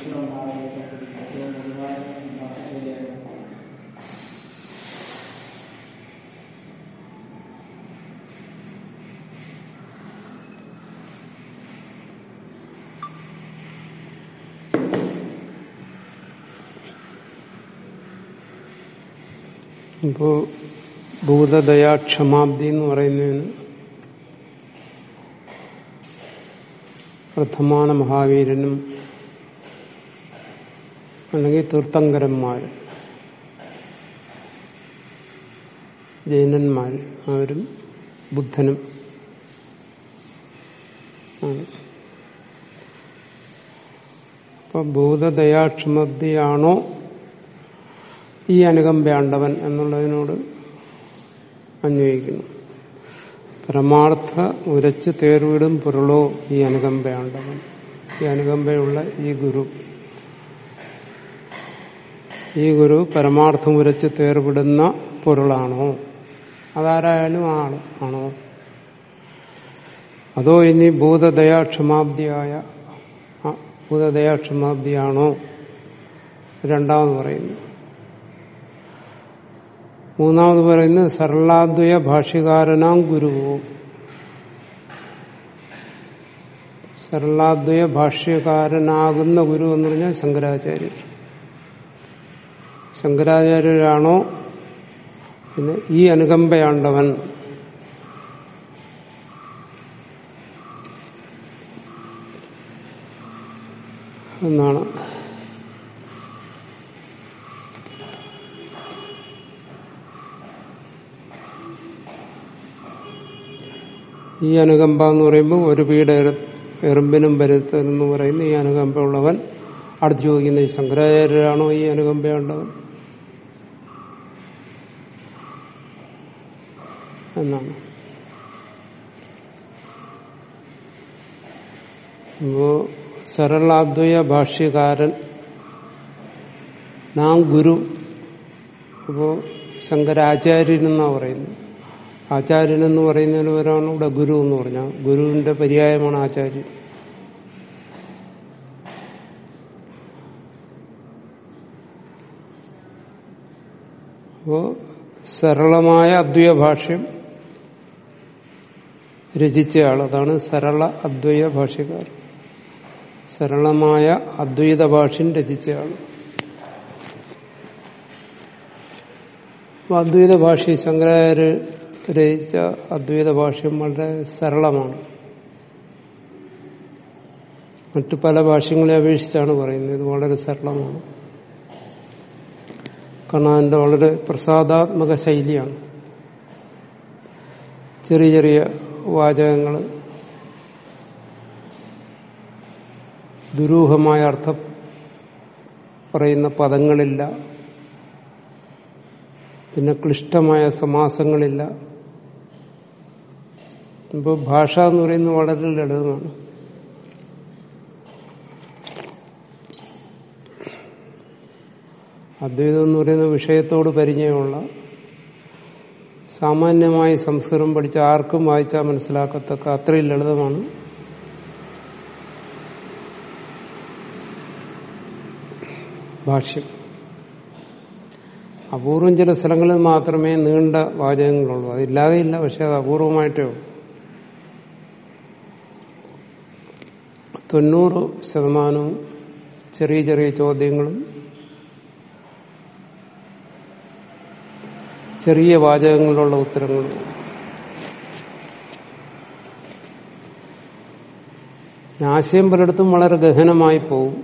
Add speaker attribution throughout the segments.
Speaker 1: ഇപ്പോ ഭൂതദയാക്ഷമാബ്ദി എന്ന് പറയുന്നതിന് പ്രഥമാന മഹാവീരനും അല്ലെങ്കിൽ തീർത്ഥങ്കരന്മാർ ജൈനന്മാർ അവരും ബുദ്ധനും ആണ് അപ്പൊ ഭൂതദയാക്ഷമബ്ദിയാണോ ഈ അനുകമ്പയാണ്ടവൻ എന്നുള്ളതിനോട് അന്വയിക്കുന്നു പരമാർത്ഥ ഉരച്ച് തേർവിടും പൊരുളോ ഈ അനുകമ്പയാണ്ടവൻ ഈ അനുകമ്പയുള്ള ഈ ഗുരു ഈ ഗുരു പരമാർത്ഥം ഉരച്ച് തേർവിടുന്ന പൊരുളാണോ അതാരായാലും ആള് ആണോ അതോ ഇനി ഭൂതദയാക്ഷമാബ്ദിയായ ഭൂതദയാക്ഷമാബ്ദിയാണോ രണ്ടാമത് പറയുന്നു മൂന്നാമത് പറയുന്നത് സരളാദ്വയ ഭാഷ്യകാരനാം ഗുരുവോ സരളാദ്വയ ഭാഷ്യകാരനാകുന്ന ഗുരു എന്ന് പറഞ്ഞാൽ ശങ്കരാചാര്യർ ശങ്കരാചാര്യരാണോ പിന്നെ ഈ അനുകമ്പയാണ്ടവൻ എന്നാണ് ഈ അനുകമ്പ എന്ന് പറയുമ്പോൾ ഒരു വീട് എറുമ്പിനും വരുത്തരെന്ന് പറയുന്ന ഈ അനുകമ്പ ഉള്ളവൻ അടുത്ത് ചോദിക്കുന്ന ഈ ശങ്കരാചാര്യരാണോ ഈ അനുകമ്പയുണ്ടവൻ എന്നാണ് അപ്പോ സരളാദ്വയ ഭാഷ്യകാരൻ നാം ഗുരു അപ്പോ ശങ്കരാചാര്യനെന്നാ പറയുന്നത് ആചാര്യൻ എന്ന് പറയുന്നതിന് ഒരാണ് ഇവിടെ ഗുരു എന്ന് പറഞ്ഞാൽ ഗുരുവിന്റെ പര്യായമാണ് ആചാര്യൻ അപ്പോ സരളമായ അദ്വൈത ഭാഷ്യം രചിച്ചയാൾ അതാണ് സരള അദ്വൈത ഭാഷ്യക്കാർ സരളമായ അദ്വൈത ഭാഷ്യം രചിച്ചയാൾ അദ്വൈത ഭാഷ്യ ശങ്കരാചാര്യ രചിച്ച അദ്വൈത ഭാഷ്യം വളരെ സരളമാണ് മറ്റു പല ഭാഷ്യങ്ങളെ അപേക്ഷിച്ചാണ് പറയുന്നത് ഇത് വളരെ സരളമാണ് കാരണം അതിന്റെ വളരെ പ്രസാദാത്മക ശൈലിയാണ് ചെറിയ ചെറിയ വാചകങ്ങൾ ദുരൂഹമായ അർത്ഥം പറയുന്ന പദങ്ങളില്ല പിന്നെ ക്ലിഷ്ടമായ സമാസങ്ങളില്ല ഇപ്പോൾ ഭാഷ എന്ന് പറയുന്നത് വളരെ ലളിതമാണ് അദ്വൈതം എന്ന് പറയുന്ന വിഷയത്തോട് പരിചയമുള്ള സാമാന്യമായി സംസ്കൃതം പഠിച്ച ആർക്കും വായിച്ചാൽ മനസ്സിലാക്കത്തക്ക അത്രയും ലളിതമാണ് ഭാഷ്യം അപൂർവം ചില സ്ഥലങ്ങളിൽ മാത്രമേ നീണ്ട വാചകങ്ങളുള്ളൂ അതില്ലാതെ ഇല്ല പക്ഷെ അത് അപൂർവമായിട്ടേ ഉള്ളൂ തൊണ്ണൂറ് ശതമാനവും ചെറിയ ചെറിയ ചോദ്യങ്ങളും ചെറിയ വാചകങ്ങളിലുള്ള ഉത്തരങ്ങളും ആശയം പലയിടത്തും വളരെ ഗഹനമായി പോവും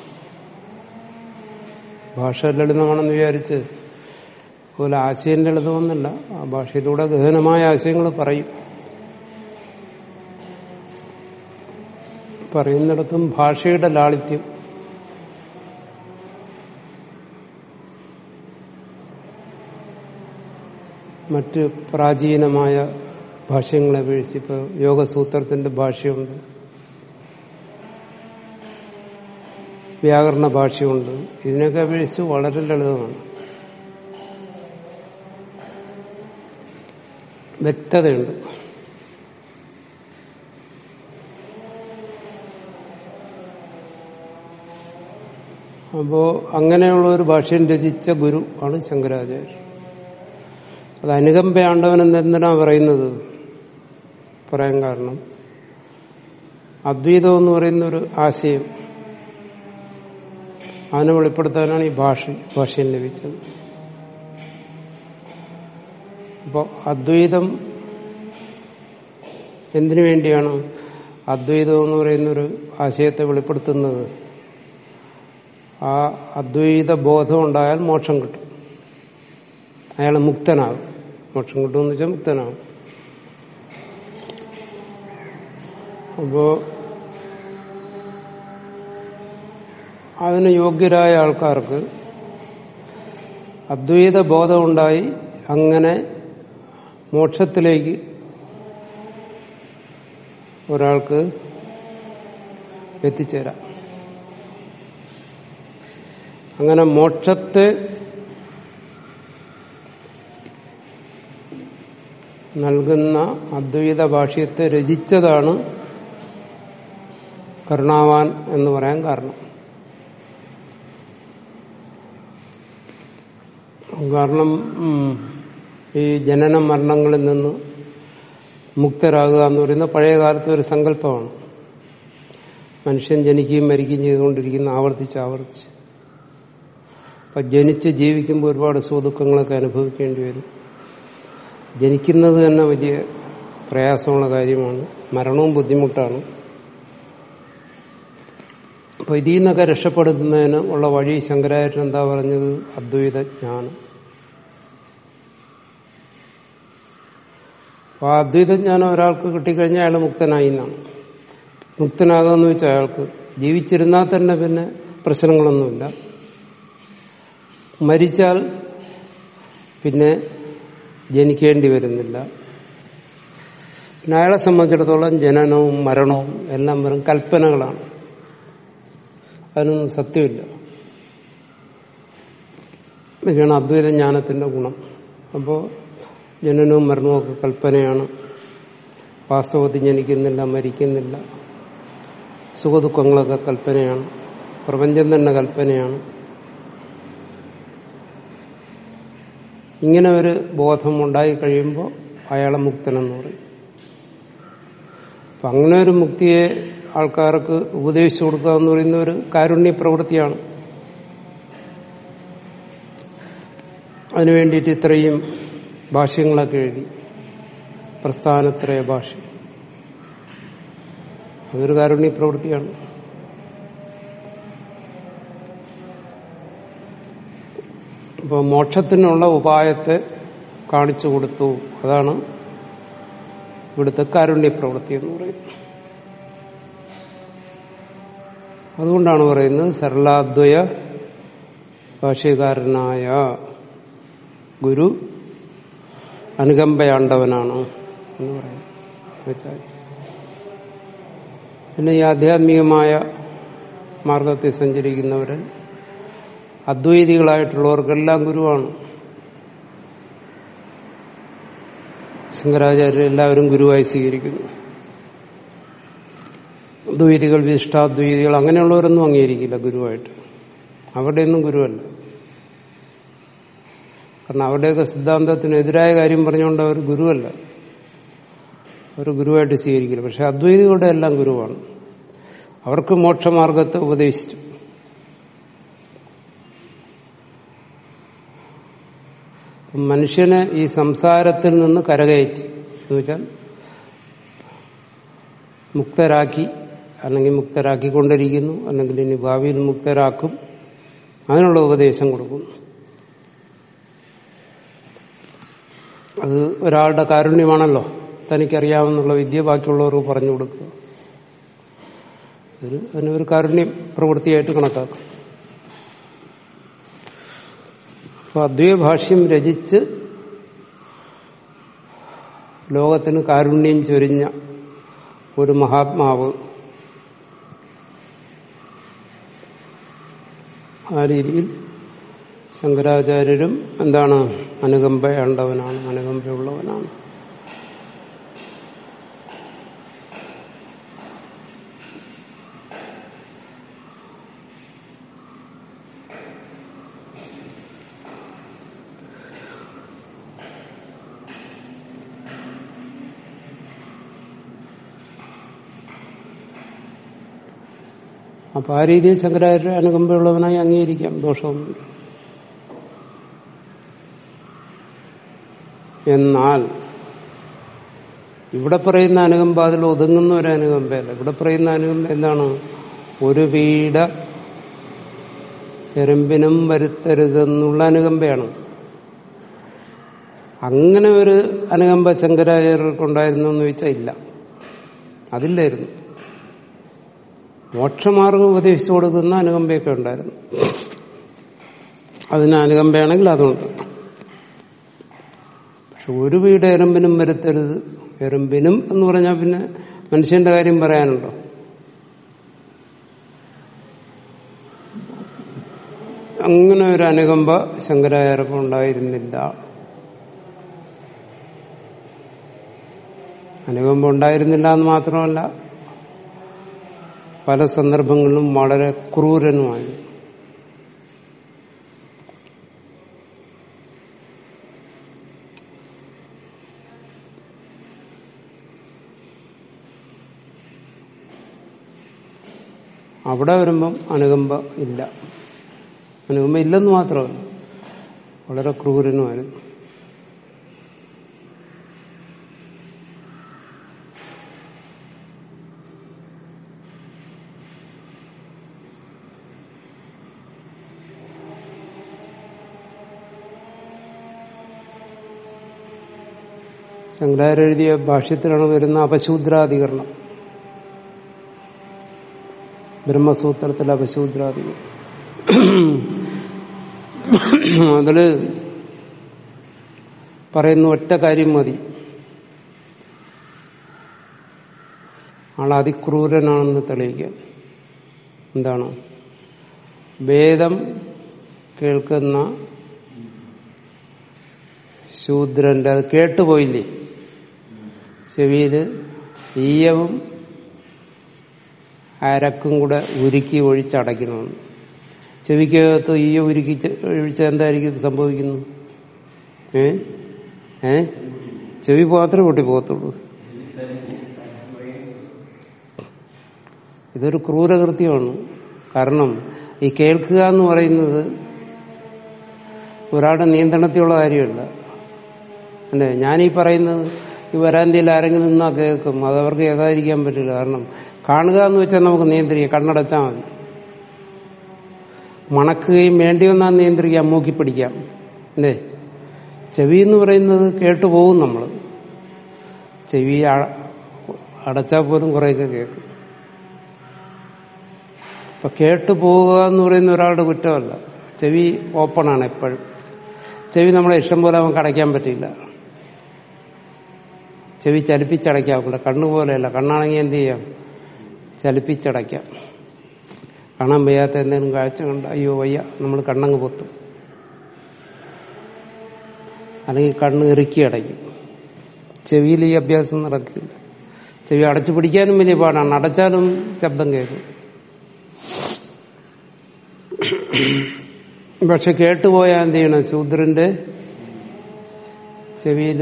Speaker 1: ഭാഷ ലളിതമാണെന്ന് വിചാരിച്ച് അതുപോലെ ആശയം ലളിതമെന്നല്ല ആ ഭാഷയിലൂടെ ഗഹനമായ ആശയങ്ങൾ പറയും പറയുന്നിടത്തും ഭാഷയുടെ ലാളിത്യം മറ്റ് പ്രാചീനമായ ഭാഷ്യങ്ങളെ അപേക്ഷിച്ച് ഇപ്പൊ യോഗസൂത്രത്തിന്റെ ഭാഷ്യമുണ്ട് വ്യാകരണ ഭാഷയുണ്ട് ഇതിനൊക്കെ അപേക്ഷിച്ച് വളരെ ലളിതമാണ് വ്യക്തതയുണ്ട് അപ്പോ അങ്ങനെയുള്ള ഒരു ഭാഷ്യം രചിച്ച ഗുരു ആണ് ശങ്കരാചാര്യർ അത് അനുകമ്പയാണ്ടവൻ എന്തിനാ പറയുന്നത് പറയാൻ കാരണം അദ്വൈതം എന്ന് പറയുന്ന ഒരു ആശയം അതിനെ വെളിപ്പെടുത്താനാണ് ഈ ഭാഷ ഭാഷയും ലഭിച്ചത് അപ്പോൾ അദ്വൈതം എന്തിനു വേണ്ടിയാണ് അദ്വൈതം എന്ന് പറയുന്ന ഒരു ആശയത്തെ വെളിപ്പെടുത്തുന്നത് ആ അദ്വൈത ബോധം ഉണ്ടായാൽ മോക്ഷം കിട്ടും അയാൾ മുക്തനാകും മോക്ഷം കിട്ടുമെന്ന് വെച്ചാൽ മുക്തനാകും അപ്പോ അതിന് യോഗ്യരായ ആൾക്കാർക്ക് അദ്വൈത ബോധമുണ്ടായി അങ്ങനെ മോക്ഷത്തിലേക്ക് ഒരാൾക്ക് എത്തിച്ചേരാം അങ്ങനെ മോക്ഷത്തെ നൽകുന്ന അദ്വൈത ഭാഷ്യത്തെ രചിച്ചതാണ് കരുണാവാൻ എന്ന് പറയാൻ കാരണം കാരണം ഉം, ഈ ജനന മരണങ്ങളിൽ നിന്ന് മുക്തരാകുക എന്ന് പറയുന്ന പഴയ കാലത്തെ ഒരു സങ്കല്പമാണ് മനുഷ്യൻ ജനിക്കുകയും മരിക്കുകയും ചെയ്തുകൊണ്ടിരിക്കുന്ന ആവർത്തിച്ച് ആവർത്തിച്ച് അപ്പൊ ജനിച്ച് ജീവിക്കുമ്പോൾ ഒരുപാട് സുഖദുഃഖങ്ങളൊക്കെ അനുഭവിക്കേണ്ടി വരും ജനിക്കുന്നത് തന്നെ വലിയ പ്രയാസമുള്ള കാര്യമാണ് മരണവും ബുദ്ധിമുട്ടാണ് അപ്പൊ ഇതിൽ നിന്നൊക്കെ രക്ഷപ്പെടുന്നതിന് ഉള്ള വഴി ശങ്കരാചാര്യൻ എന്താ പറഞ്ഞത് അദ്വൈത ജ്ഞാനം അപ്പൊ ആ അദ്വൈത ജ്ഞാനം ഒരാൾക്ക് കിട്ടിക്കഴിഞ്ഞാൽ അയാൾ മുക്തനായി എന്നാണ് മുക്തനാകുമെന്ന് വെച്ചാൽ അയാൾക്ക് ജീവിച്ചിരുന്നാൽ തന്നെ പിന്നെ പ്രശ്നങ്ങളൊന്നുമില്ല മരിച്ചാൽ പിന്നെ ജനിക്കേണ്ടി വരുന്നില്ല പിന്നെ അയാളെ സംബന്ധിച്ചിടത്തോളം ജനനവും മരണവും എല്ലാം വെറും കൽപ്പനകളാണ് അതിനൊന്നും സത്യമില്ല ഇതൊക്കെയാണ് അദ്വൈത ജ്ഞാനത്തിന്റെ ഗുണം അപ്പോൾ ജനനവും മരണവും ഒക്കെ കൽപ്പനയാണ് വാസ്തവത്തിൽ ജനിക്കുന്നില്ല മരിക്കുന്നില്ല സുഖദുഃഖങ്ങളൊക്കെ കൽപ്പനയാണ് പ്രപഞ്ചം തന്നെ കൽപ്പനയാണ് ഇങ്ങനെ ഒരു ബോധം ഉണ്ടായി കഴിയുമ്പോൾ അയാളെ മുക്തനെന്ന് പറയും അപ്പൊ അങ്ങനെ ഒരു മുക്തിയെ ആൾക്കാർക്ക് ഉപദേശിച്ചു കൊടുക്കുക എന്ന് പറയുന്ന ഒരു കാരുണ്യ പ്രവൃത്തിയാണ് അതിനു വേണ്ടിയിട്ട് ഇത്രയും ഭാഷ്യങ്ങളൊക്കെ എഴുതി പ്രസ്ഥാനത്രയ ഭാഷ്യം അതൊരു കാരുണ്യ പ്രവൃത്തിയാണ് അപ്പോൾ മോക്ഷത്തിനുള്ള ഉപായത്തെ കാണിച്ചു കൊടുത്തു അതാണ് ഇവിടുത്തെ കാരുണ്യ പ്രവൃത്തി എന്ന് പറയുന്നത് അതുകൊണ്ടാണ് പറയുന്നത് സരളാദ്വയ ഭാഷ്യകാരനായ ഗുരു അനുകമ്പയാണ്ടവനാണ് എന്ന് പറയുന്നത് വെച്ചാൽ പിന്നെ ഈ ആധ്യാത്മികമായ മാർഗത്തിൽ സഞ്ചരിക്കുന്നവര് അദ്വൈതികളായിട്ടുള്ളവർക്കെല്ലാം ഗുരുവാണ് ശങ്കരാചാര്യർ എല്ലാവരും ഗുരുവായി സ്വീകരിക്കുന്നു ദ്വൈതികൾ വിശിഷ്ടാദ്വൈതികൾ അങ്ങനെയുള്ളവരൊന്നും അംഗീകരിക്കില്ല ഗുരുവായിട്ട് അവരുടെയൊന്നും ഗുരുവല്ല കാരണം അവരുടെയൊക്കെ സിദ്ധാന്തത്തിനെതിരായ കാര്യം പറഞ്ഞുകൊണ്ട് അവർ ഗുരുവല്ല അവർ ഗുരുവായിട്ട് സ്വീകരിക്കില്ല പക്ഷെ അദ്വൈതികളുടെ എല്ലാം ഗുരുവാണ് അവർക്ക് മോക്ഷമാർഗത്തെ ഉപദേശിച്ചു മനുഷ്യനെ ഈ സംസാരത്തിൽ നിന്ന് കരകയറ്റി എന്ന് വെച്ചാൽ മുക്തരാക്കി അല്ലെങ്കിൽ മുക്തരാക്കിക്കൊണ്ടിരിക്കുന്നു അല്ലെങ്കിൽ ഇനി ഭാവിയിൽ മുക്തരാക്കും അതിനുള്ള ഉപദേശം കൊടുക്കുന്നു അത് ഒരാളുടെ കാരുണ്യമാണല്ലോ തനിക്കറിയാവുന്നുള്ള വിദ്യ ബാക്കിയുള്ളവർക്ക് പറഞ്ഞു കൊടുക്കുക ഒരു അതിനൊരു കാരുണ്യ പ്രവൃത്തിയായിട്ട് കണക്കാക്കും അപ്പൊ അദ്വൈത ഭാഷ്യം രചിച്ച് ലോകത്തിന് കാരുണ്യം ചൊരിഞ്ഞ ഒരു മഹാത്മാവ് ആ രീതിയിൽ ശങ്കരാചാര്യരും എന്താണ് അനുകമ്പയുണ്ടവനാണ് അനുകമ്പയുള്ളവനാണ് അപ്പൊ ആ രീതിയിൽ ശങ്കരാചാര്യ അനുകമ്പയുള്ളവനായി അംഗീകരിക്കാം ദോഷമൊന്നുമില്ല എന്നാൽ ഇവിടെ പറയുന്ന അനുകമ്പ അതിൽ ഒതുങ്ങുന്ന ഒരു അനുകമ്പയല്ല ഇവിടെ പറയുന്ന അനുകമ്പ എന്താണ് ഒരു വീട എറുമ്പിനും വരുത്തരുതെന്നുള്ള അനുകമ്പയാണ് അങ്ങനെ ഒരു അനുകമ്പ ശങ്കരാചാര്യർക്കുണ്ടായിരുന്നു എന്ന് ചോദിച്ചാൽ ഇല്ല അതില്ലായിരുന്നു മോക്ഷമാർഗം ഉപദേശിച്ചു കൊടുക്കുന്ന അനുകമ്പയൊക്കെ ഉണ്ടായിരുന്നു അതിന് അനുകമ്പയാണെങ്കിൽ അതുണ്ട് പക്ഷെ ഒരു വീട് എറുമ്പിനും വരുത്തരുത് എറുമ്പിനും എന്ന് പറഞ്ഞാൽ പിന്നെ മനുഷ്യന്റെ കാര്യം പറയാനുണ്ടോ അങ്ങനെ ഒരു അനുകമ്പ ശങ്കരാചാര്യർക്ക് ഉണ്ടായിരുന്നില്ല അനുകമ്പ ഉണ്ടായിരുന്നില്ല എന്ന് മാത്രമല്ല പല സന്ദർഭങ്ങളിലും വളരെ ക്രൂരനുമായി അവിടെ വരുമ്പം അനുകമ്പ ഇല്ല അനുകമ്പ ഇല്ലെന്ന് മാത്രമല്ല വളരെ ക്രൂരനുമായിരുന്നു ശങ്കരാചാര്യ എഴുതിയ ഭാഷ്യത്തിലാണ് വരുന്ന അപശൂദ്രാധികരണം ബ്രഹ്മസൂത്രത്തിലെ അപശൂദ്രാധികരണം അതില് പറയുന്ന ഒറ്റ കാര്യം മതി ആൾ അതിക്രൂരനാണെന്ന് തെളിയിക്കാൻ എന്താണ് വേദം കേൾക്കുന്ന ശൂദ്രന്റെ അത് കേട്ടുപോയില്ലേ ചെവിയില് ഈയവും അരക്കും കൂടെ ഉരുക്കി ഒഴിച്ചടയ്ക്കണമെന്ന് ചെവിക്കകത്ത് ഈയ ഉരുക്കി ഒഴിച്ച എന്തായിരിക്കും സംഭവിക്കുന്നു ഏ ഏ ചെവി മാത്രമേ പൊട്ടി പോകത്തുള്ളൂ ഇതൊരു ക്രൂരകൃത്യമാണ് കാരണം ഈ കേൾക്കുക എന്ന് പറയുന്നത് ഒരാളുടെ നിയന്ത്രണത്തിലുള്ള കാര്യമല്ല അല്ലേ ഞാനീ പറയുന്നത് ഈ വരാന്തിയിൽ ആരെങ്കിലും നിന്നാ കേൾക്കും അത് അവർക്ക് ഏകാതിരിക്കാൻ പറ്റില്ല കാരണം കാണുക എന്ന് വെച്ചാൽ നമുക്ക് നിയന്ത്രിക്കാം കണ്ണടച്ചാൽ മതി മണക്കുകയും വേണ്ടി വന്നാൽ നിയന്ത്രിക്കാം മൂക്കി പിടിക്കാം അല്ലേ ചെവി എന്ന് പറയുന്നത് കേട്ടുപോകും നമ്മൾ ചെവി അടച്ചാൽ പോലും കുറേയൊക്കെ കേൾക്കും അപ്പൊ കേട്ടു പോവുക എന്ന് പറയുന്ന ഒരാളുടെ കുറ്റമല്ല ചെവി ഓപ്പണാണ് എപ്പോഴും ചെവി നമ്മളെ ഇഷ്ടം പോലെ നമുക്ക് അടയ്ക്കാൻ പറ്റില്ല ചെവി ചലിപ്പിച്ചടയ്ക്കാവില്ല കണ്ണു പോലെയല്ല കണ്ണാണെങ്കിൽ എന്ത് ചെയ്യാം ചലിപ്പിച്ചടയ്ക്കാം കാണാൻ വയ്യാത്ത എന്തെങ്കിലും കാഴ്ച കണ്ട അയ്യോ വയ്യ നമ്മൾ കണ്ണങ്ങ് പൊത്തും അല്ലെങ്കിൽ കണ്ണ് ഇറുക്കി അടയ്ക്കും ചെവിയിൽ ഈ അഭ്യാസം നടക്കില്ല ചെവി അടച്ചു പിടിക്കാനും വലിയ പാടാണ് അടച്ചാലും ശബ്ദം കേൾക്കും പക്ഷെ കേട്ടുപോയാൽ എന്ത് ചെയ്യണം ശൂദ്രന്റെ ചെവിയിൽ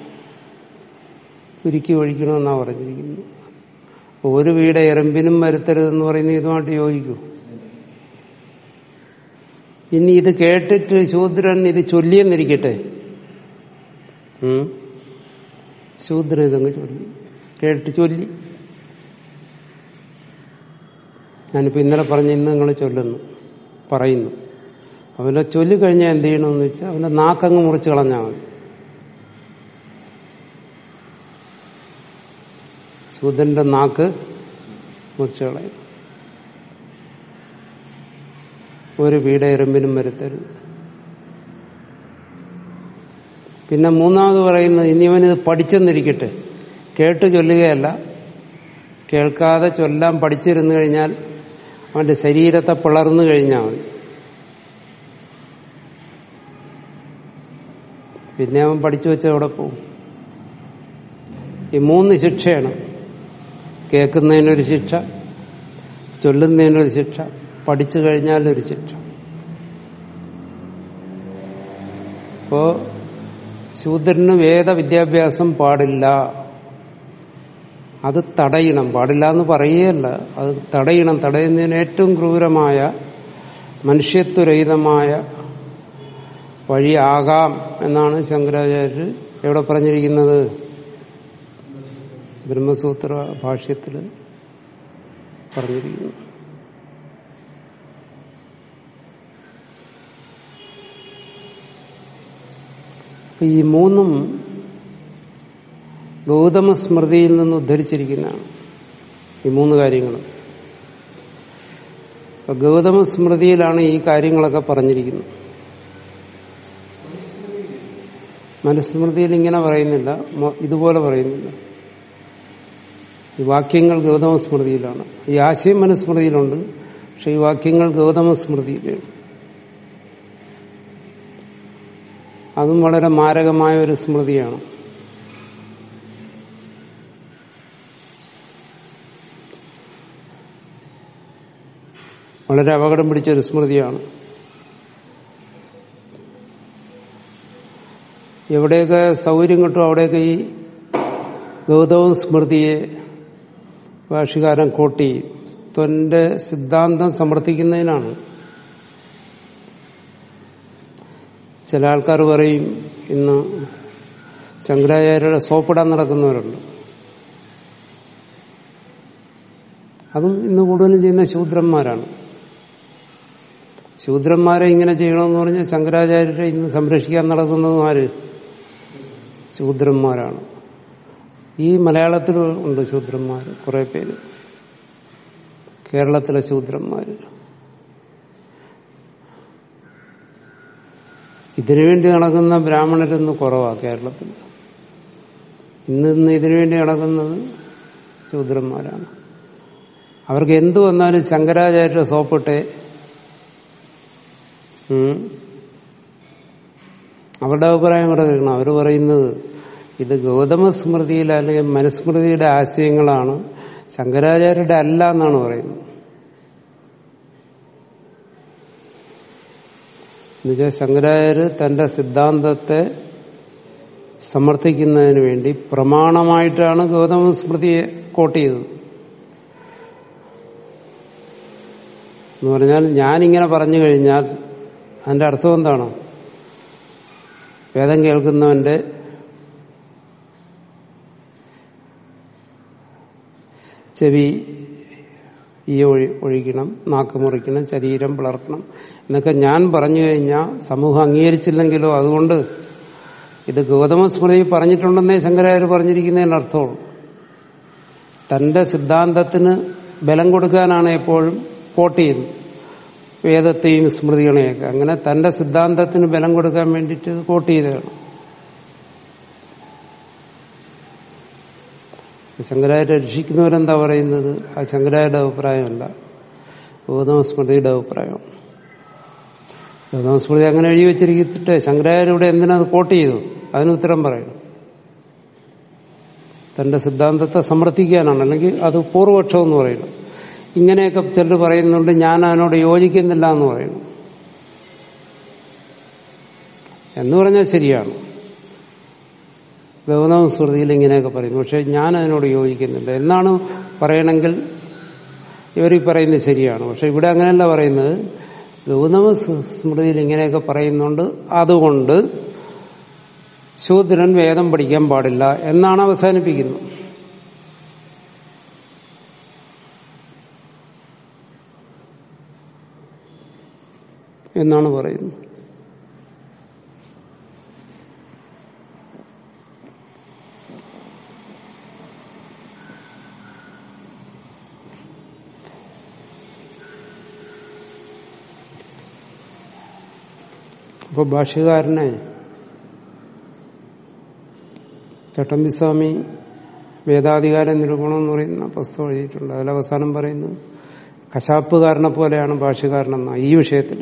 Speaker 1: ഉരുക്കി ഒഴിക്കണമെന്നാ പറഞ്ഞിരിക്കുന്നത് ഒരു വീട് എറുമ്പിനും വരുത്തരുതെന്ന് പറയുന്നത് ഇതുമായിട്ട് യോജിക്കൂ ഇനി ഇത് കേട്ടിട്ട് ശൂദ്രൻ ഇത് ചൊല്ലിയെന്നിരിക്കട്ടെ ശൂദ്രൻ ഇതങ്ങ് ചൊല്ലി കേട്ട് ചൊല്ലി ഞാനിപ്പോ ഇന്നലെ പറഞ്ഞ ഇന്ന് നിങ്ങൾ ചൊല്ലുന്നു പറയുന്നു അവനെ ചൊല്ലിക്കഴിഞ്ഞാൽ എന്ത് ചെയ്യണമെന്ന് വെച്ചാൽ അവന്റെ നാക്കങ്ങ് മുറിച്ച് കളഞ്ഞാൽ മതി ശൂദ്രന്റെ നാക്ക് മുറിച്ച് കളയും ഒരു വീട് എറുമ്പിനും വരുത്തരുത് പിന്നെ മൂന്നാമത് പറയുന്നത് ഇനി അവനിത് പഠിച്ചെന്നിരിക്കട്ടെ കേട്ട് ചൊല്ലുകയല്ല കേൾക്കാതെ ചൊല്ലാൻ പഠിച്ചിരുന്നു കഴിഞ്ഞാൽ അവന്റെ ശരീരത്തെ പിളർന്നു കഴിഞ്ഞാൽ മതി പിന്നെ അവൻ പഠിച്ചു വെച്ച അവിടെ പോവും ഈ മൂന്ന് ശിക്ഷയാണ് കേൾക്കുന്നതിനൊരു ശിക്ഷ ചൊല്ലുന്നതിനൊരു ശിക്ഷ പഠിച്ചു കഴിഞ്ഞാലൊരു ശിക്ഷ അപ്പോ ശൂദ്രന് വേദ വിദ്യാഭ്യാസം പാടില്ല അത് തടയണം പാടില്ല എന്ന് പറയുകയല്ല അത് തടയണം തടയുന്നതിന് ഏറ്റവും ക്രൂരമായ മനുഷ്യത്വരഹിതമായ വഴിയാകാം എന്നാണ് ശങ്കരാചാര്യർ എവിടെ പറഞ്ഞിരിക്കുന്നത് ബ്രഹ്മസൂത്ര ഭാഷ്യത്തിൽ പറഞ്ഞിരിക്കുന്നു അപ്പൊ ഈ മൂന്നും ഗൗതമ സ്മൃതിയിൽ നിന്ന് ഉദ്ധരിച്ചിരിക്കുന്നതാണ് ഈ മൂന്ന് കാര്യങ്ങളും അപ്പൊ ഗൗതമ സ്മൃതിയിലാണ് ഈ കാര്യങ്ങളൊക്കെ പറഞ്ഞിരിക്കുന്നത് മനുസ്മൃതിയിൽ ഇങ്ങനെ പറയുന്നില്ല മ- ഇതുപോലെ പറയുന്നില്ല ഈ വാക്യങ്ങൾ ഗൗതമ സ്മൃതിയിലാണ് ഈ ആശയം മനുസ്മൃതിയിലുണ്ട് പക്ഷെ ഈ വാക്യങ്ങൾ ഗൗതമ സ്മൃതിയിലാണ് അതും വളരെ മാരകമായ ഒരു സ്മൃതിയാണ് വളരെ അപകടം പിടിച്ച ഒരു സ്മൃതിയാണ് എവിടെയൊക്കെ സൗകര്യം കിട്ടും അവിടെയൊക്കെ ഈ ഗൗതമ സ്മൃതിയെ ഭാഷകാരൻ കോട്ടി തന്റെ സിദ്ധാന്തം സമർത്ഥിക്കുന്നതിനാണ് ചില ആൾക്കാർ പറയും ഇന്ന് ശങ്കരാചാര്യരുടെ സോപ്പിടാൻ നടക്കുന്നവരുണ്ട് അതും ഇന്ന് കൂടുതലും ചെയ്യുന്ന ശൂദ്രന്മാരാണ് ശൂദ്രന്മാരെ ഇങ്ങനെ ചെയ്യണമെന്ന് പറഞ്ഞാൽ ശങ്കരാചാര്യരെ ഇന്ന് സംരക്ഷിക്കാൻ നടക്കുന്നതും ആര് ശൂദ്രന്മാരാണ് ഈ മലയാളത്തിൽ ഉണ്ട് ശൂദ്രന്മാർ കുറെ പേര് കേരളത്തിലെ ശൂദ്രന്മാര് ഇതിനുവേണ്ടി നടക്കുന്ന ബ്രാഹ്മണരൊന്ന് കുറവാണ് കേരളത്തിൽ ഇന്ന് ഇന്ന് ഇതിനുവേണ്ടി നടക്കുന്നത് ശൂദ്രന്മാരാണ് അവർക്ക് എന്തു വന്നാലും ശങ്കരാചാര്യ സോപ്പിട്ടെ ഉം. അവരുടെ അഭിപ്രായം കൂടെ കേൾക്കണം അവർ പറയുന്നത് ഇത് ഗൗതമ സ്മൃതിയിൽ അല്ലെങ്കിൽ മനുസ്മൃതിയുടെ ആശയങ്ങളാണ് ശങ്കരാചാര്യരുടെ അല്ല എന്നാണ് പറയുന്നത് എന്നുവെച്ചാൽ ശങ്കരാചാര്യ തന്റെ സിദ്ധാന്തത്തെ സമർത്ഥിക്കുന്നതിന് വേണ്ടി പ്രമാണമായിട്ടാണ് ഗൗതമ സ്മൃതിയെ കോട്ട് ചെയ്തത് എന്ന് പറഞ്ഞാൽ ഞാനിങ്ങനെ പറഞ്ഞു കഴിഞ്ഞാൽ അതിന്റെ അർത്ഥം എന്താണ് വേദം കേൾക്കുന്നവന്റെ ചെവി ഈ ഒഴി ഒഴിക്കണം നാക്ക് മുറിക്കണം ശരീരം പിളർക്കണം എന്നൊക്കെ ഞാൻ പറഞ്ഞു കഴിഞ്ഞാൽ സമൂഹം അംഗീകരിച്ചില്ലെങ്കിലോ അതുകൊണ്ട് ഇത് ഗൗതമ സ്മൃതി പറഞ്ഞിട്ടുണ്ടെന്നേ ശങ്കരാചാര്യ പറഞ്ഞിരിക്കുന്നതിന് അർത്ഥമുള്ളൂ തന്റെ സിദ്ധാന്തത്തിന് ബലം കൊടുക്കാനാണ് എപ്പോഴും കോട്ട് ചെയ്യുന്നത് വേദത്തെയും സ്മൃതികളെയൊക്കെ അങ്ങനെ തന്റെ സിദ്ധാന്തത്തിന് ബലം കൊടുക്കാൻ വേണ്ടിയിട്ട് ഇത് കോട്ട് ചെയ്തതാണ് ശങ്കരാചാര്യ രക്ഷിക്കുന്നവരെന്താ പറയുന്നത് ആ ശങ്കരാചാര്യ അഭിപ്രായമല്ല ഗൗതമ സ്മൃതിയുടെ അഭിപ്രായം ഗൗതമ സ്മൃതി അങ്ങനെ എഴുതി വെച്ചിരിക്കട്ടെ ശങ്കരാചാര്യ ഇവിടെ എന്തിനത് കോട്ട് ചെയ്തു അതിന് ഉത്തരം പറയണം തന്റെ സിദ്ധാന്തത്തെ സമർത്ഥിക്കാനാണ് അല്ലെങ്കിൽ അത് പൂർവപക്ഷം എന്ന് പറയുന്നു ഇങ്ങനെയൊക്കെ ചിലർ പറയുന്നുണ്ട് ഞാൻ അതിനോട് യോജിക്കുന്നില്ല എന്ന് പറയുന്നു എന്ന് പറഞ്ഞാൽ ശരിയാണ് ഗൗതമ സ്മൃതിയിൽ ഇങ്ങനെയൊക്കെ പറയുന്നു പക്ഷെ ഞാൻ അതിനോട് യോജിക്കുന്നില്ല എന്നാണ് പറയണമെങ്കിൽ ഇവർ ഈ പറയുന്നത് ശരിയാണ് പക്ഷെ ഇവിടെ അങ്ങനെയല്ല പറയുന്നത് ഗൗതമ സ് സ്മൃതിയിൽ ഇങ്ങനെയൊക്കെ പറയുന്നുണ്ട് അതുകൊണ്ട് ശൂദ്രൻ വേദം പഠിക്കാൻ പാടില്ല എന്നാണ് അവസാനിപ്പിക്കുന്നത് എന്നാണ് പറയുന്നത് അപ്പൊ ഭാഷ്യകാരനെ ചട്ടമ്പിസ്വാമി വേദാധികാര നിരൂപണം എന്ന് പറയുന്ന പുസ്തകം എഴുതിയിട്ടുണ്ട് അതിൽ അവസാനം പറയുന്നത് കശാപ്പുകാരനെ പോലെയാണ് ഭാഷ്യകാരനെന്ന ഈ വിഷയത്തിൽ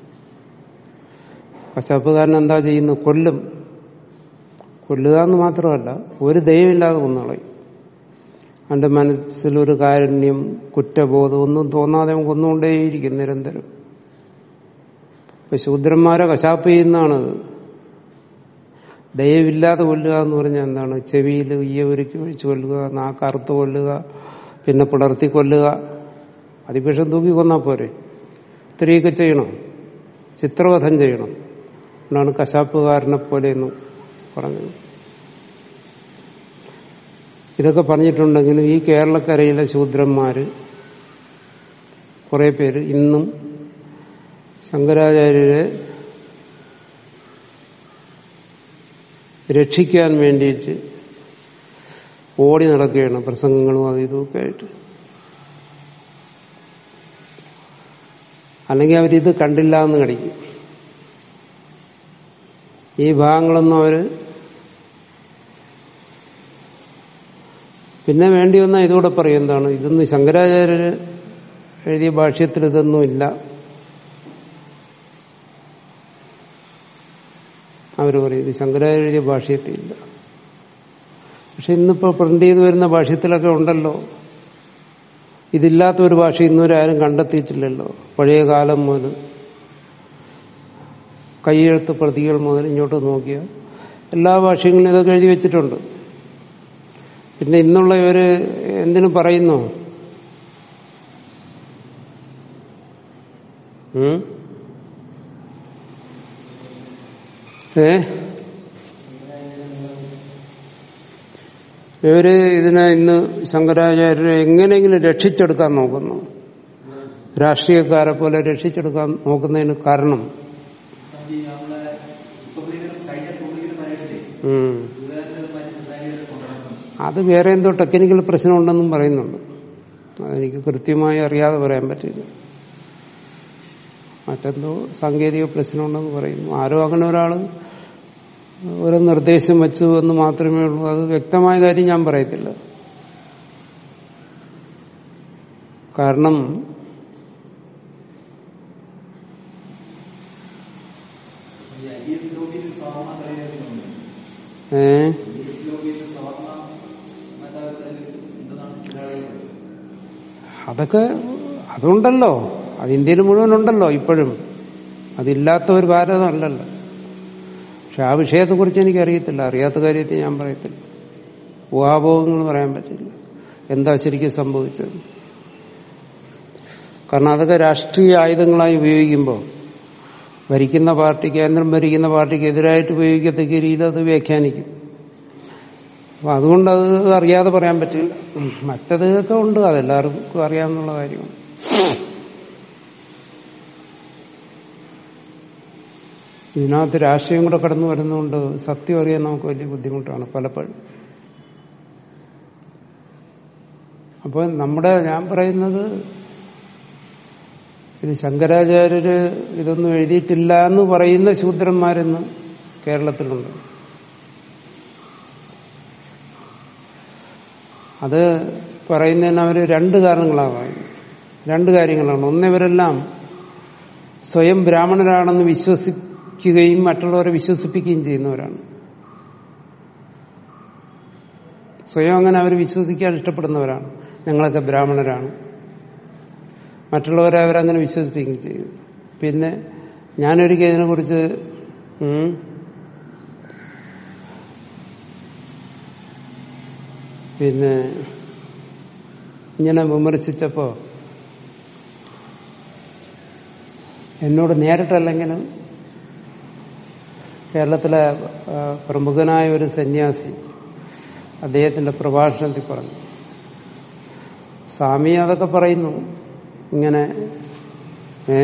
Speaker 1: കശാപ്പുകാരൻ എന്താ ചെയ്യുന്നത് കൊല്ലും കൊല്ലുക എന്ന് മാത്രമല്ല ഒരു ദയമില്ലാതെ കൊന്നുകളയും അവന്റെ മനസ്സിലൊരു കാരുണ്യം കുറ്റബോധം ഒന്നും തോന്നാതെ അവൻ കൊന്നുകൊണ്ടേയിരിക്കും നിരന്തരം ഇപ്പൊ ശൂദ്രന്മാരെ കശാപ്പ് ചെയ്യുന്നതാണത് ദയവില്ലാതെ കൊല്ലുക എന്ന് പറഞ്ഞാൽ എന്താണ് ചെവിയിൽ ഈയ ഒരുക്കി ഒഴിച്ച് കൊല്ലുക നാക്കറുത്ത് കൊല്ലുക പിന്നെ പിളർത്തി കൊല്ലുക അതിപക്ഷം തൂക്കി കൊന്നാൽ പോരെ ഇത്രയൊക്കെ ചെയ്യണം ചിത്രവധം ചെയ്യണം എന്നാണ് കശാപ്പുകാരനെ പോലെയെന്ന് പറഞ്ഞത് ഇതൊക്കെ പറഞ്ഞിട്ടുണ്ടെങ്കിലും ഈ കേരളക്കരയിലെ ശൂദ്രന്മാര് കുറെ പേര് ഇന്നും ശങ്കരാചാര്യരെ രക്ഷിക്കാൻ വേണ്ടിയിട്ട് ഓടി നടക്കുകയാണ് പ്രസംഗങ്ങളും അതും ഇതുമൊക്കെ ആയിട്ട് അല്ലെങ്കിൽ അവരിത് കണ്ടില്ല എന്ന് കടിക്കും ഈ ഭാഗങ്ങളൊന്നും അവര് പിന്നെ വേണ്ടി വന്നാൽ ഇതുകൂടെ പറയും എന്താണ് ഇതൊന്നും ശങ്കരാചാര്യര് എഴുതിയ ഭാഷ്യത്തിൽ ഇതൊന്നും ഇല്ല അവർ പറയും ഇത് ശങ്കരാചാര്യ എഴുതിയ ഭാഷ്യത്തിലില്ല പക്ഷെ ഇന്നിപ്പോ പ്രിന്റ് ചെയ്ത് വരുന്ന ഭാഷ്യത്തിലൊക്കെ ഉണ്ടല്ലോ ഇതില്ലാത്ത ഒരു ഭാഷ ഇന്നുവരെ ആരും കണ്ടെത്തിയിട്ടില്ലല്ലോ പഴയ കാലം മുതൽ കൈയെഴുത്ത് പ്രതികൾ മുതൽ ഇങ്ങോട്ട് നോക്കിയാൽ എല്ലാ ഭാഷകളിലും ഇതൊക്കെ എഴുതി വെച്ചിട്ടുണ്ട് പിന്നെ ഇന്നുള്ള ഇവര് എന്തിനു പറയുന്നു ഉം? ഏ ഇവര് ഇതിനെ ഇന്ന് ശങ്കരാചാര്യരെ എങ്ങനെയെങ്കിലും രക്ഷിച്ചെടുക്കാൻ നോക്കുന്നു രാഷ്ട്രീയക്കാരെ പോലെ രക്ഷിച്ചെടുക്കാൻ നോക്കുന്നതിന് കാരണം ഉം. അത് വേറെ എന്തോ ടെക്നിക്കൽ പ്രശ്നമുണ്ടെന്നും പറയുന്നുണ്ട് അതെനിക്ക് കൃത്യമായി അറിയാതെ പറയാൻ പറ്റില്ല മറ്റെന്തോ സാങ്കേതിക പ്രശ്നമുണ്ടെന്ന് പറയുന്നു ആരോ അങ്ങനെ ഒരാള് ഒരു നിർദ്ദേശം വെച്ചു എന്ന് മാത്രമേ ഉള്ളൂ അത് വ്യക്തമായ കാര്യം ഞാൻ പറയത്തില്ല കാരണം ഏ അതൊക്കെ അതുണ്ടല്ലോ അത് ഇന്ത്യയിൽ മുഴുവൻ ഉണ്ടല്ലോ ഇപ്പോഴും അതില്ലാത്ത ഒരു ഭാരതമല്ലല്ലോ പക്ഷെ ആ വിഷയത്തെക്കുറിച്ച് എനിക്കറിയത്തില്ല അറിയാത്ത കാര്യത്തിൽ ഞാൻ പറയത്തില്ല ഊഹാഭോഗങ്ങൾ പറയാൻ പറ്റില്ല എന്താ ശരിക്കും സംഭവിച്ചത് കാരണം അതൊക്കെ രാഷ്ട്രീയ ആയുധങ്ങളായി ഉപയോഗിക്കുമ്പോൾ ഭരിക്കുന്ന പാർട്ടി കേന്ദ്രം ഭരിക്കുന്ന പാർട്ടിക്ക് എതിരായിട്ട് ഉപയോഗിക്കത്തക്ക രീതിയിൽ അത് വ്യാഖ്യാനിക്കും അപ്പൊ അതുകൊണ്ട് അത് അറിയാതെ പറയാൻ പറ്റില്ല ഉം. മറ്റതൊക്കെ ഉണ്ട് അതെല്ലാവർക്കും അറിയാവുന്ന കാര്യമാണ് ഇതിനകത്ത് രാഷ്ട്രീയം കൂടെ കടന്നു വരുന്നതുകൊണ്ട് സത്യം അറിയാൻ നമുക്ക് വലിയ ബുദ്ധിമുട്ടാണ് പലപ്പോഴും അപ്പോൾ നമ്മുടെ ഞാൻ പറയുന്നത് ഇത് ശങ്കരാചാര്യര് ഇതൊന്നും എഴുതിയിട്ടില്ല എന്ന് പറയുന്ന ശൂദ്രന്മാരിന്ന് കേരളത്തിലുണ്ട് അത് പറയുന്നതിന് അവർ രണ്ട് കാരണങ്ങളാണ് പറയുന്നത് രണ്ട് കാര്യങ്ങളാണ് ഒന്നിവരെല്ലാം സ്വയം ബ്രാഹ്മണരാണെന്ന് വിശ്വസിക്കുകയും മറ്റുള്ളവരെ വിശ്വസിപ്പിക്കുകയും ചെയ്യുന്നവരാണ് സ്വയം അങ്ങനെ അവർ വിശ്വസിക്കാൻ ഇഷ്ടപ്പെടുന്നവരാണ് ഞങ്ങളൊക്കെ ബ്രാഹ്മണരാണ് മറ്റുള്ളവരെ അവരങ്ങനെ വിശ്വസിപ്പിക്കുകയും ചെയ്യും പിന്നെ ഞാനൊരിക്കൽ ഇതിനെക്കുറിച്ച് ഉം, പിന്നെ ഇങ്ങനെ വിമർശിച്ചപ്പോ എന്നോട് നേരിട്ടല്ലെങ്കിലും കേരളത്തിലെ ആ, പ്രമുഖനായ ഒരു സന്യാസി അദ്ദേഹത്തിന്റെ പ്രഭാഷണത്തിൽ പറഞ്ഞു സ്വാമി അതൊക്കെ പറയുന്നു ഇങ്ങനെ ഏ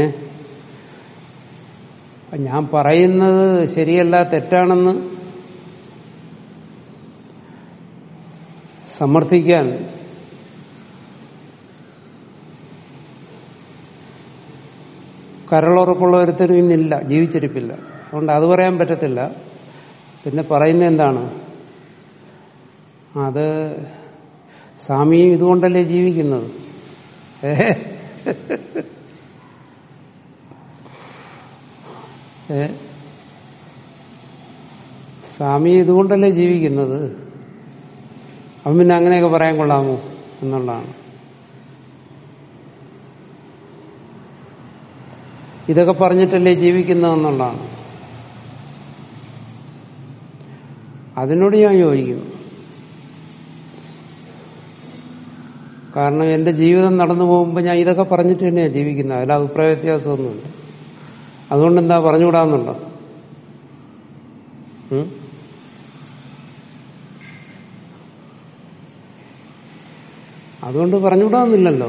Speaker 1: ഞാൻ പറയുന്നത് ശരിയല്ല തെറ്റാണെന്ന് സമർത്ഥിക്കാൻ കരളുറപ്പുള്ള ഒരുത്തരും ഇന്നില്ല ജീവിച്ചിരിപ്പില്ല അതുകൊണ്ട് അത് പറയാൻ പറ്റത്തില്ല പിന്നെ പറയുന്നത് എന്താണ് അത് സ്വാമി ഇതുകൊണ്ടല്ലേ ജീവിക്കുന്നത് ഏ? ഏ? സ്വാമി ഇതുകൊണ്ടല്ലേ ജീവിക്കുന്നത് അവൻ പിന്നെ അങ്ങനെയൊക്കെ പറയാൻ കൊള്ളാമോ എന്നുള്ളതാണ് ഇതൊക്കെ പറഞ്ഞിട്ടല്ലേ ജീവിക്കുന്നതെന്നുള്ളതാണ് അതിനോട് ഞാൻ യോജിക്കുന്നു കാരണം എന്റെ ജീവിതം നടന്നു പോകുമ്പോൾ ഞാൻ ഇതൊക്കെ പറഞ്ഞിട്ട് തന്നെയാണ് ജീവിക്കുന്നത് അതിൽ അഭിപ്രായ വ്യത്യാസമൊന്നുമില്ല അതുകൊണ്ട് എന്താ പറഞ്ഞുകൂടാന്നുണ്ടോ ഉം? അതുകൊണ്ട് പറഞ്ഞുകൂടാന്നില്ലല്ലോ